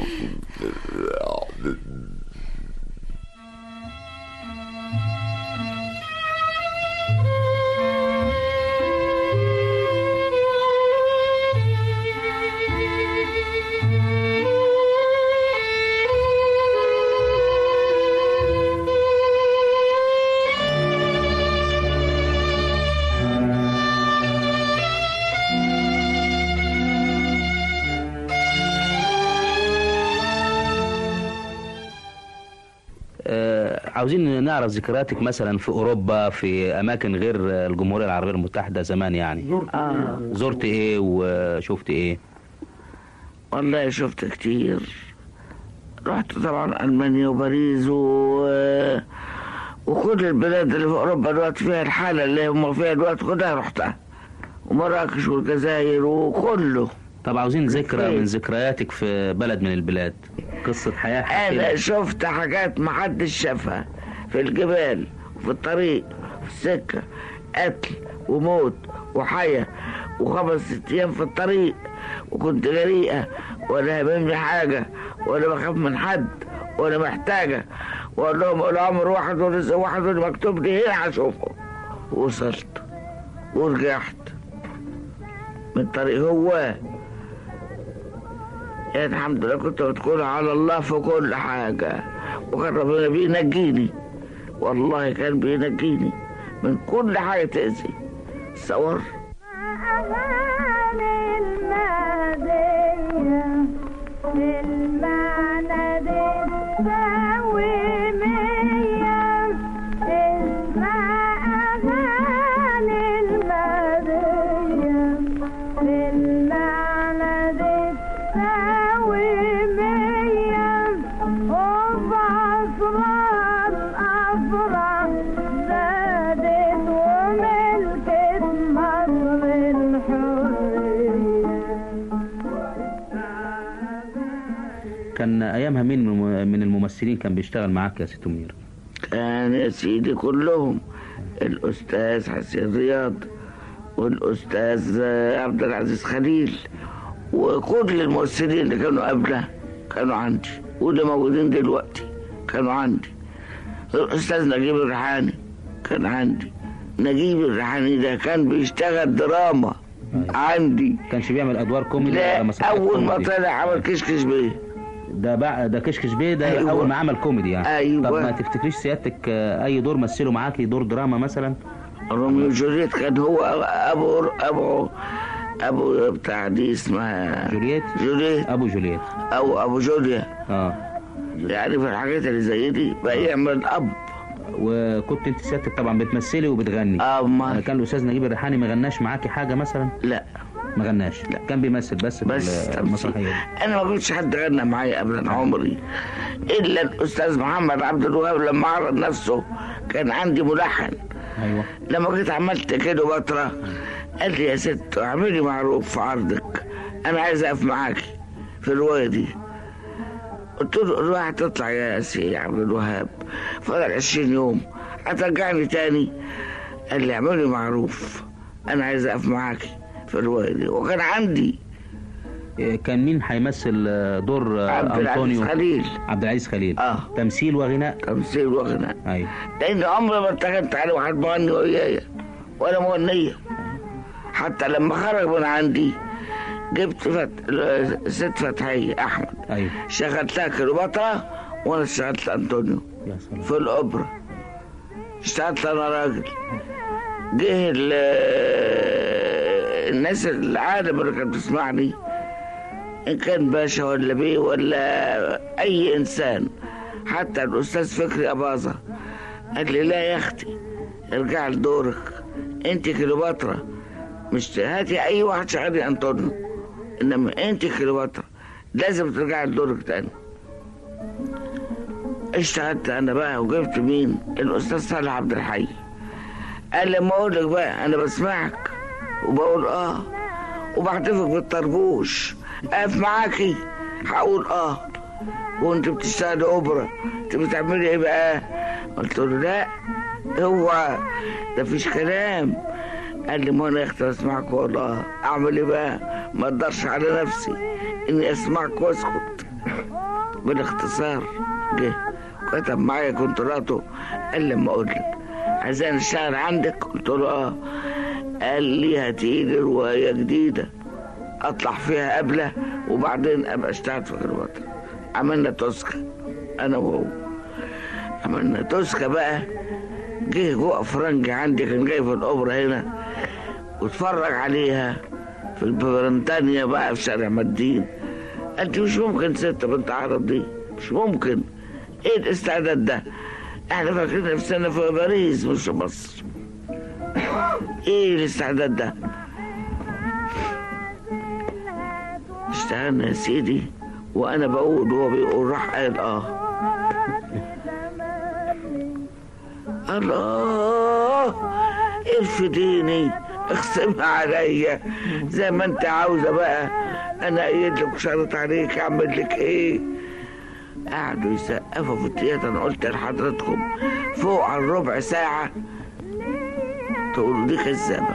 آه، عاوزين نعرف ذكرياتك مثلا في اوروبا في اماكن غير الجمهوريه العربيه المتحده زمان يعني آه. زرت ايه وشفت ايه والله شفت كتير رحت طبعا ألمانيا وباريس و... وكل البلاد اللي في أوروبا دلوقتي فيها الحالة اللي هم فيها دلوقتي كلها رحتها ومراكش والجزائر وكله طب عاوزين ذكرى من ذكرياتك في بلد من البلاد قصه حياه أنا حكينا. شفت حاجات محدش شافها في الجبال وفي الطريق في السكة قتل وموت وحياة وخمس ست أيام في الطريق وكنت جريئة ولا هممني حاجة ولا بخاف من حد ولا محتاجة وأقول لهم العمر واحد ورزق واحد واللي مكتوب لي هنا هشوفه وصلت ورجعت من طريق هو يعني الحمد لله كنت بتكون على الله في كل حاجة وكان ربنا بينجيني والله كان بينجيني من كل حاجة تأذي تصور المعنى دي تساوي مية اسمع أغاني المادية المعنى دي تساوي مية وبأسرار أفراح زادت وملكت مصر الحرية كان ايامها مين من من الممثلين كان بيشتغل معاك يا ست منير كان يا سيدي كلهم الأستاذ حسين رياض والأستاذ عبد العزيز خليل وكل الممثلين اللي كانوا قبله كانوا عندي واللي موجودين دلوقتي كانوا عندي الأستاذ نجيب الريحاني كان عندي نجيب الريحاني ده كان بيشتغل دراما عندي كانش بيعمل ادوار كوميدي لا ولا مسرحيات أول ما كوميدي؟ طلع عمل كشكش بيه ده بقى ده كشكش بيه ده أيوة. اول ما عمل كوميدي يعني أيوة. طب ما تفتكريش سيادتك آه، اي دور مثله معاكي دور دراما مثلا روميو وجولييت كان هو ابو ابو ابو بتاع دي اسمها جولييت جولييت ابو جولييت او ابو جوليا اه يعني في الحاجات اللي زي دي بقى يعمل اب وكنت انت سيادتك طبعا بتمثلي وبتغني اه ما كان الاستاذ نجيب الريحاني ما غناش معاكي حاجه مثلا لا ما غناش لا كان بيمثل بس, بس في تمثيل. المسرحيه دي انا ما كنتش حد غنى معايا ابدا عمري الا الاستاذ محمد عبد الوهاب لما عرض نفسه كان عندي ملحن ايوه لما جيت عملت كده بطرة قال لي يا ست اعملي معروف في عرضك انا عايز اقف معاكي في الروايه دي قلت له الواحد تطلع يا سي عبد الوهاب فضل 20 يوم هترجعني تاني قال لي اعملي معروف انا عايز اقف معاكي في الروايه دي وكان عندي إيه، كان مين هيمثل آه، دور آه، عبد العزيز انطونيو خليل عبد العزيز خليل اه تمثيل وغناء تمثيل وغناء ايوه لان عمري ما اتخذت عليه واحد مغني ويايا ولا مغنيه حتى لما خرج من عندي جبت فت... ست فتحية أحمد أيوة شغلتها كليوباترا وأنا اشتغلت أنطونيو يا سلام في الأوبرا اشتغلت أنا راجل جه ال- الناس العالم اللي كانت بتسمعني إن كان باشا ولا بيه ولا أي إنسان حتى الأستاذ فكري أباظة قال لي لا يا أختي ارجع لدورك أنت كليوباترا مش هاتي أي واحد شغال أنطونيو إنما أنت كليوباترا لازم ترجعي لدورك تاني اشتغلت أنا بقى وجبت مين الأستاذ صالح عبد الحي قال لي ما أقول لك بقى أنا بسمعك وبقول آه وبحتفك بالطربوش أقف معاكي هقول آه وانت بتشتغلي اوبرا انت بتعملي ايه بقى قلت له لا هو ده فيش كلام قال لي ما انا اختار اسمعك والله اعمل ايه بقى ما اقدرش على نفسي اني اسمعك واسكت بالاختصار جه كتب معايا كونتراته قال لي اما اقول لك عايزين اشتغل عندك قلت له اه قال لي هتيجي روايه جديده اطلع فيها قبله وبعدين ابقى اشتغل في الوطن عملنا توسكا انا وهو عملنا توسكا بقى جه جوه فرنج عندي كان جاي في الاوبرا هنا واتفرج عليها في البرنتانيا بقى في شارع مدين قال لي مش ممكن ست بنت عرب دي مش ممكن ايه الاستعداد ده احنا فاكرين نفسنا في باريس مش في مصر ايه الاستعداد ده اشتغلنا يا سيدي وانا بقول وهو بيقول راح قال اه الله ارفديني اخصمها عليا زي ما انت عاوزه بقى انا ايد لك وشرط عليك اعمل لك ايه قعدوا يسقفوا في التياتر انا قلت لحضرتكم فوق على ربع ساعه تقولوا دي كذابه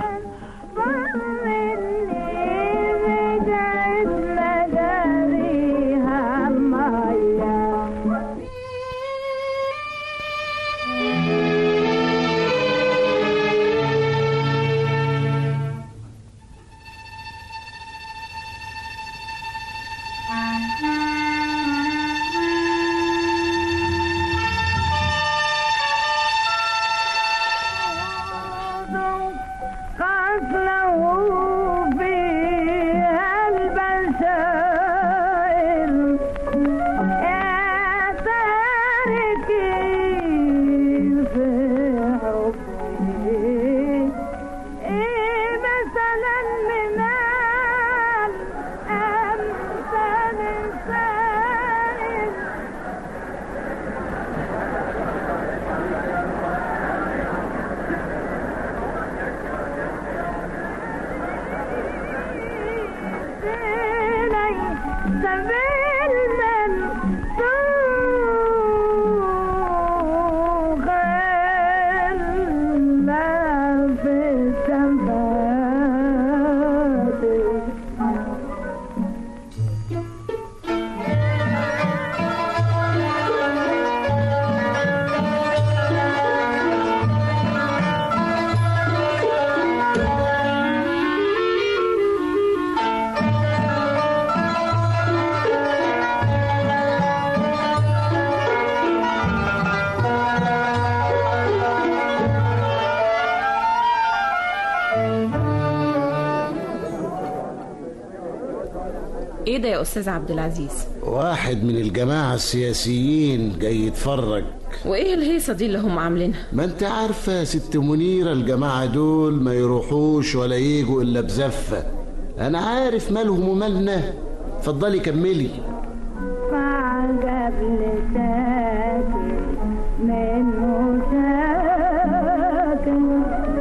ايه ده يا استاذ عبد العزيز واحد من الجماعة السياسيين جاي يتفرج وايه الهيصه دي اللي هم عاملينها ما انت عارفة يا ست منيرة الجماعة دول ما يروحوش ولا يجوا إلا بزفة أنا عارف مالهم ومالنا اتفضلي كملي فعجب لساكن منه ساكن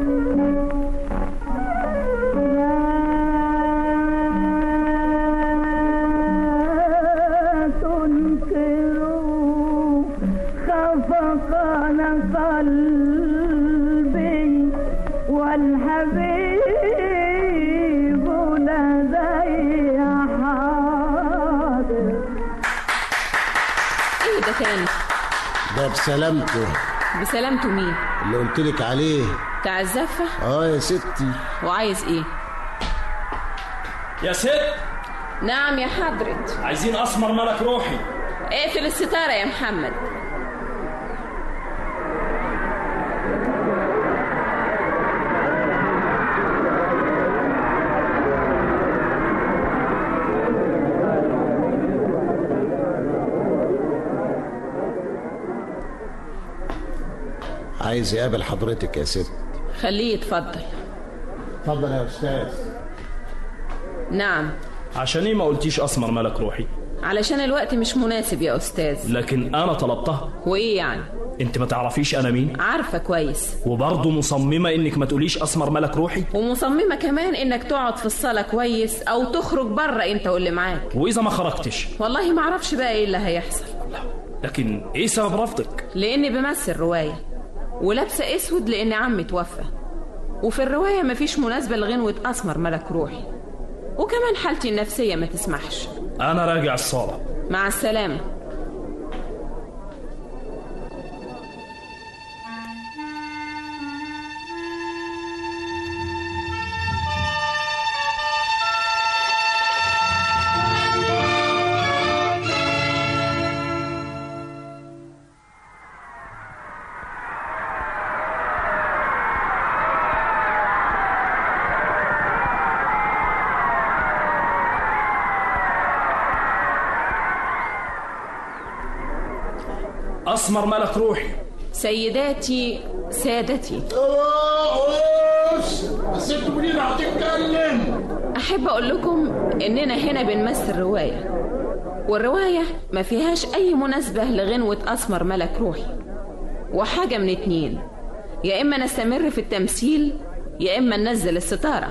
لا تنكروا خفقان قلبي والحبيب لدي حاضر ايه ده تاني ده بسلامته بسلامته مين اللي قلتلك عليه بتاع الزفه اه يا ستي وعايز ايه يا ست نعم يا حضرة عايزين اسمر ملك روحي اقفل الستاره يا محمد عايز يقابل حضرتك يا ست خليه يتفضل اتفضل يا أستاذ نعم عشان ايه ما قلتيش اسمر ملك روحي علشان الوقت مش مناسب يا استاذ لكن انا طلبتها وايه يعني انت ما تعرفيش انا مين عارفه كويس وبرضه مصممه انك ما تقوليش اسمر ملك روحي ومصممه كمان انك تقعد في الصاله كويس او تخرج بره انت واللي معاك واذا ما خرجتش والله ما اعرفش بقى ايه اللي هيحصل لكن ايه سبب رفضك لاني بمثل روايه ولابسه اسود لان عمي توفى وفي الروايه مفيش مناسبه لغنوه اسمر ملك روحي وكمان حالتي النفسيه ما تسمحش انا راجع الصاله مع السلامه اسمر ملك روحي سيداتي سادتي الست منيرة هتتكلم احب اقول لكم اننا هنا بنمثل روايه والروايه ما فيهاش اي مناسبه لغنوه اسمر ملك روحي وحاجه من اتنين يا اما نستمر في التمثيل يا اما ننزل الستاره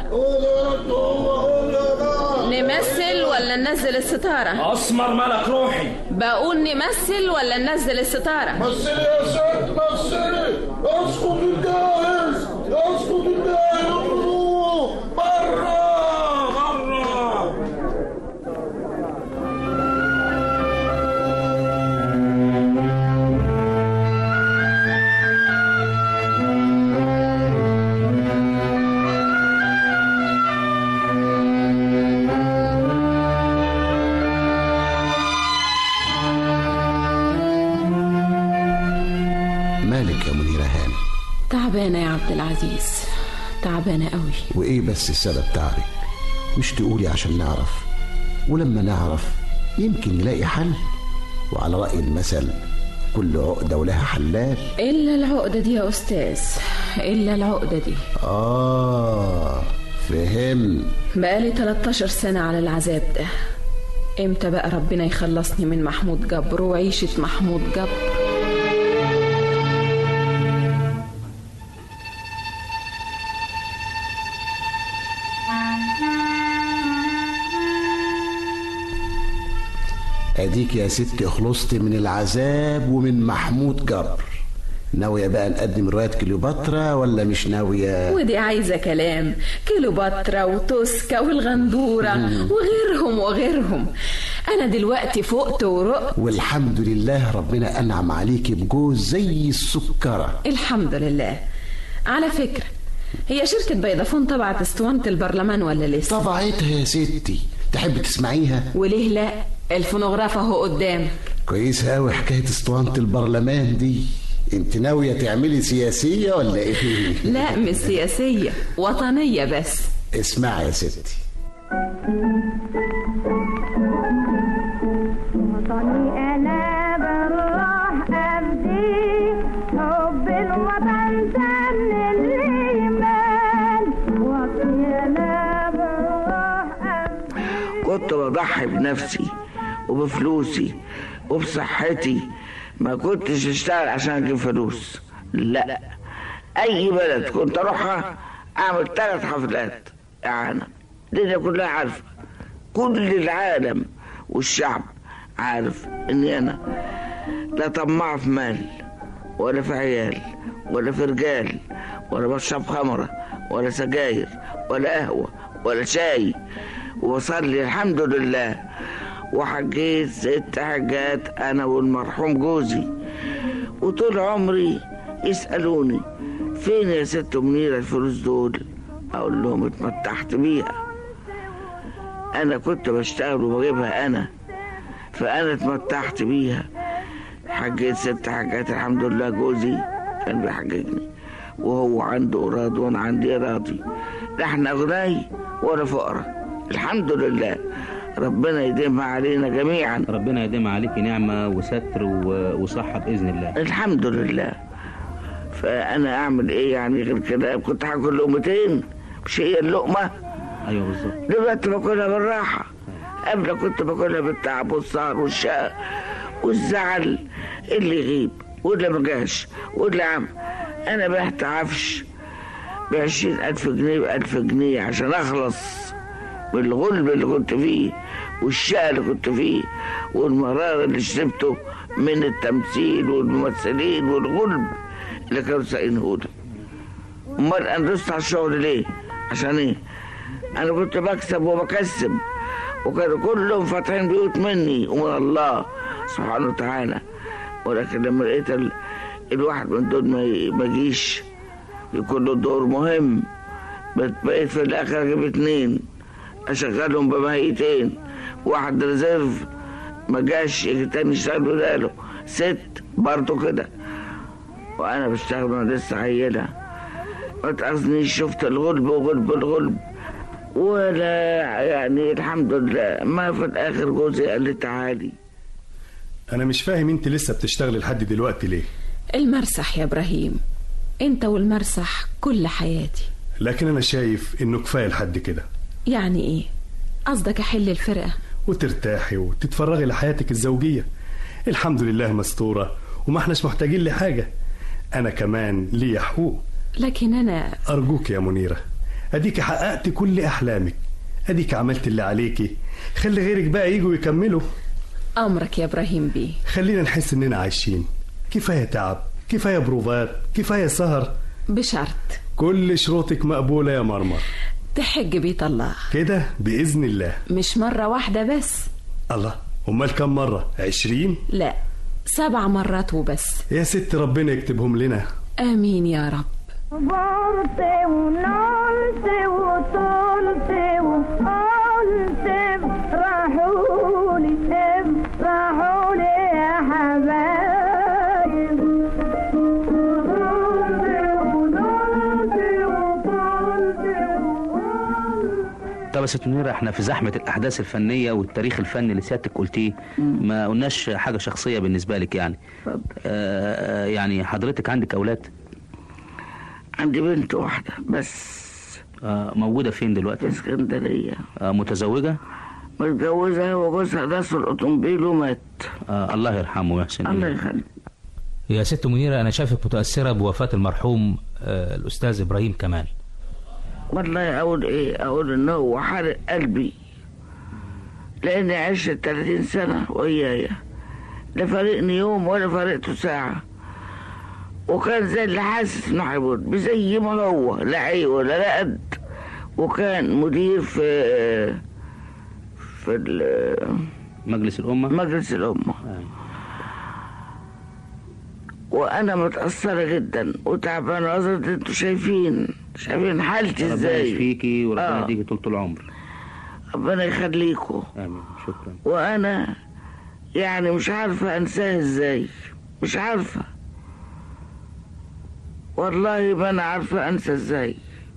نمثل ولا ننزل الستاره اسمر ملك روحي بقول نمثل ولا ننزل الستاره مثلي يا ست مثلي اسقط الجاهز اسقط الجاهز اطردوه بره بره مالك يا منيرة هانم تعبانه يا عبد العزيز تعبانه قوي وايه بس السبب تعبك مش تقولي عشان نعرف ولما نعرف يمكن نلاقي حل وعلى رأي المثل كل عقدة ولها حلال الا العقده دي يا استاذ الا العقده دي آه فهم بقالي 13 سنة على العذاب ده امتى بقى ربنا يخلصني من محمود جبر وعيشة محمود جبر اديك يا ستي خلصت من العذاب ومن محمود جبر ناوية بقى نقدم رواية كليوباترا ولا مش ناوية ودي عايزة كلام كيلوباترا وتوسكا والغندورة وغيرهم وغيرهم أنا دلوقتي فقت ورقت والحمد لله ربنا أنعم عليكي بجوز زي السكرة الحمد لله على فكرة هي شركة بيضافون طبعت اسطوانة البرلمان ولا لسه؟ طبعتها يا ستي تحب تسمعيها وليه لا؟ الفونوغراف اهو قدام كويس قوي حكاية اسطوانة البرلمان دي انت ناوية تعملي سياسية ولا ايه لا مش سياسية وطنية بس اسمعي يا ستي وطني انا بروح ابدي حب الوطن ده من الايمان وطني انا بروح كنت بضحي بنفسي وبفلوسي وبصحتي ما كنتش اشتغل عشان اجيب فلوس لا اي بلد كنت اروحها اعمل ثلاث حفلات اعانه الدنيا كلها عارفه كل العالم والشعب عارف اني انا لا طماع في مال ولا في عيال ولا في رجال ولا بشرب خمره ولا سجاير ولا قهوه ولا شاي وبصلي الحمد لله وحجيت ست حاجات انا والمرحوم جوزي وطول عمري يسالوني فين يا ست منيره الفلوس دول اقول لهم اتمتعت بيها انا كنت بشتغل وبجيبها انا فانا اتمتعت بيها حجيت ست حاجات الحمد لله جوزي كان بيحججني وهو عنده اراضي وانا عندي اراضي لا احنا اغنياء ولا فقراء الحمد لله ربنا يديمها علينا جميعا ربنا يديم عليك نعمة وستر و- وصحة بإذن الله الحمد لله فانا اعمل ايه يعني غير كده كنت هاكل لقمتين مش هي اللقمه أيوه بالظبط دلوقتي باكلها بالراحه قبل كنت باكلها بالتعب والسهر والشقى والزعل اللي يغيب واللي ما جاش واللي عم انا بعت عفش بعشرين الف جنيه بألف جنيه عشان اخلص من الغلب اللي كنت فيه والشقى اللي كنت فيه والمرار اللي شربته من التمثيل والممثلين والغلب اللي كانوا سايقينهولي امال انا دوست على الشغل ليه عشان ايه انا كنت بكسب وبكسب وكانوا كلهم فاتحين بيوت مني ومن الله سبحانه وتعالى ولكن لما لقيت ال... الواحد من دول ما ي- ما يجيش يكون له دور مهم بت- بقيت في الاخر اجيب اتنين اشغلهم بمهيتين واحد ريزيرف ما جاش يجي تاني يشتغل بداله ست برضه كده وانا بشتغل وانا لسه عيله ما تأذنيش شفت الغلب وغلب الغلب ولا يعني الحمد لله ما في الاخر جوزي قال لي تعالي انا مش فاهم انت لسه بتشتغلي لحد دلوقتي ليه المرسح يا ابراهيم انت والمرسح كل حياتي لكن انا شايف انه كفايه لحد كده يعني ايه قصدك احل الفرقه وترتاحي وتتفرغي لحياتك الزوجيه الحمد لله مستوره وما احناش محتاجين لحاجه انا كمان ليا حقوق لكن انا ارجوك يا منيره اديك حققت كل احلامك اديك عملت اللي عليكي خلي غيرك بقى يجوا يكملوا امرك يا ابراهيم بيه خلينا نحس اننا عايشين كفايه تعب كفايه بروفات كفايه سهر بشرط كل شروطك مقبوله يا مرمر تحج بيت الله كده باذن الله مش مره واحده بس الله امال كم مره عشرين لا سبع مرات وبس يا ست ربنا يكتبهم لنا امين يا رب صبرت ونلت وطلت وقلت افرحولي افرحولي يا حبايب طب يا ست منيرة احنا في زحمة الأحداث الفنية والتاريخ الفني اللي سيادتك قلتيه ما قلناش حاجة شخصية بالنسبة لك يعني آه آه، يعني حضرتك عندك أولاد؟ عندي بنت واحدة بس آه موجودة فين دلوقتي؟ في اسكندرية آه متزوجة؟ متجوزة وجوزها داس الأوتومبيل ومات آه الله يرحمه ويحسن الله إليه. يخليك يا ست منيرة أنا شايفك متأثرة بوفاة المرحوم آه، الأستاذ إبراهيم كمال والله أقول إيه أقول إن هو حرق قلبي لأني عشت 30 سنة ويايا لا فارقني يوم ولا فارقته ساعة وكان زي اللي حاسس إنه هيموت زي ما هو لا عي ولا لا قد وكان مدير في في ال- مجلس الأمة مجلس الأمة وأنا متأثرة جدا وتعبانة أظن انتوا شايفين شايفين حالتي ربنا ازاي يشفيكي وربنا آه. يديكي طول العمر ربنا يخليكوا آمين شكرا وانا يعني مش عارفة انساه ازاي مش عارفة والله ما انا عارفة انسى ازاي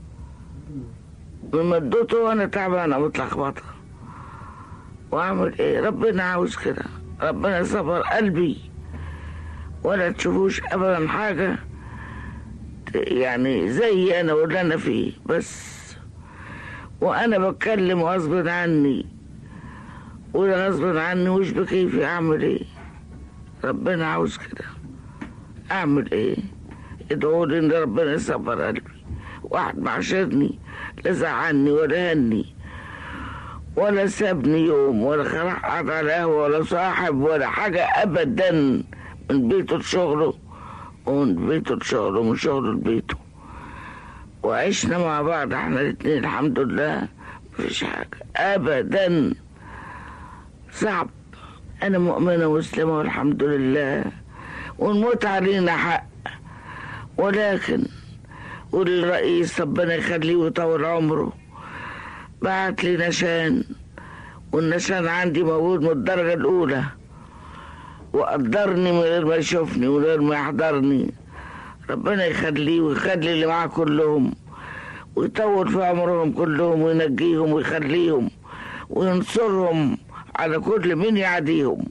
من مدته وانا تعبانة متلخبطة واعمل ايه ربنا عاوز كده ربنا صبر قلبي ولا تشوفوش ابدا حاجة ت- يعني زي انا واللي انا فيه بس وانا بتكلم غصب عني ولا غصب عني مش بكيفي اعمل ايه ربنا عاوز كده اعمل ايه ادعوا لي ان ربنا يصبر قلبي واحد معاشرني لا زعلني ولا هني ولا سابني يوم ولا خرج قعد على قهوة ولا صاحب ولا حاجة أبدا من بيته لشغله ومن بيته لشغله ومن شغله لبيته وعشنا مع بعض احنا الاتنين الحمد لله مفيش حاجة أبدا صعب أنا مؤمنة مسلمة والحمد لله والموت علينا حق ولكن والرئيس ربنا يخليه ويطول عمره بعت لي نشان والنشان عندي موجود من الدرجة الأولى وقدرني من غير ما يشوفني ومن غير ما يحضرني ربنا يخليه ويخلي اللي معاه كلهم ويطول في عمرهم كلهم وينجيهم ويخليهم وينصرهم على كل من يعاديهم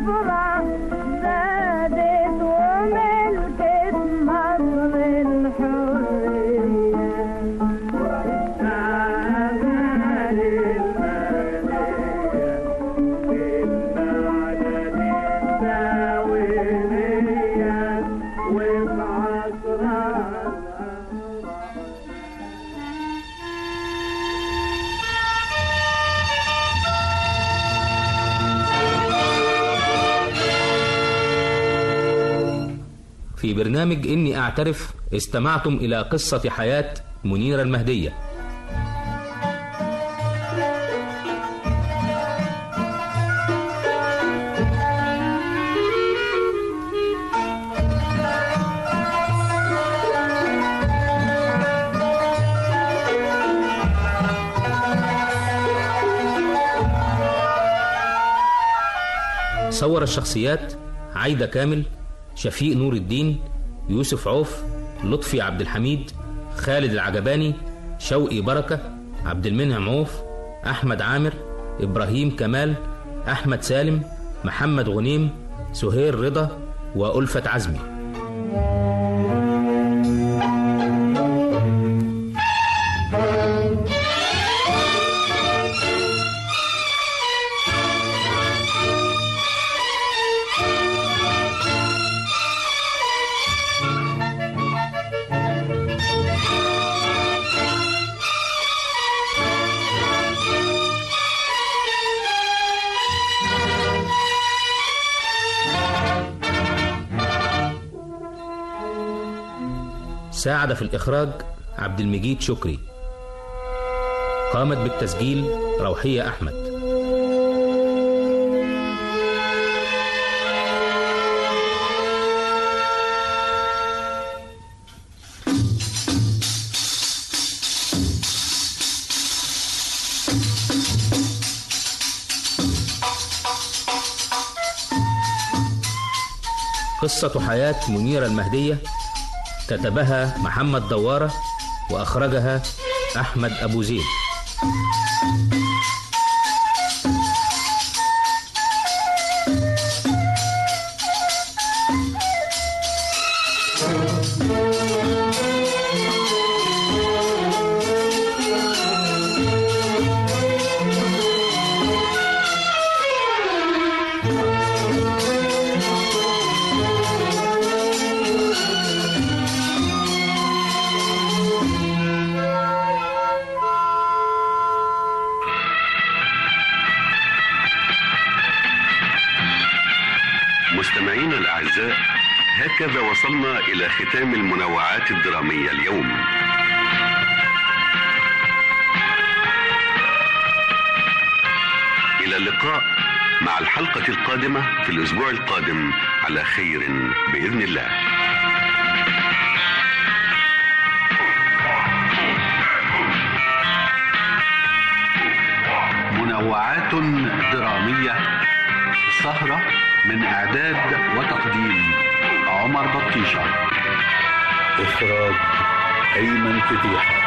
الأفراح زادت وملكت مصر الحرية في برنامج إني أعترف استمعتم إلى قصة حياة منيرة المهدية صور الشخصيات عايدة كامل شفيق نور الدين يوسف عوف لطفي عبد الحميد خالد العجباني شوقي بركة عبد المنعم عوف أحمد عامر إبراهيم كمال أحمد سالم محمد غنيم سهير رضا وألفة عزمي ساعد في الإخراج عبد المجيد شكري قامت بالتسجيل روحية أحمد قصة حياة منيرة المهدية كتبها محمد دوارة وأخرجها أحمد أبو زيد مستمعينا الأعزاء هكذا وصلنا إلى ختام المنوعات الدرامية اليوم إلى اللقاء مع الحلقة القادمة في الأسبوع القادم على خير بإذن الله منوعات درامية سهرة من إعداد وتقديم عمر بطيشة إخراج أيمن فتيحة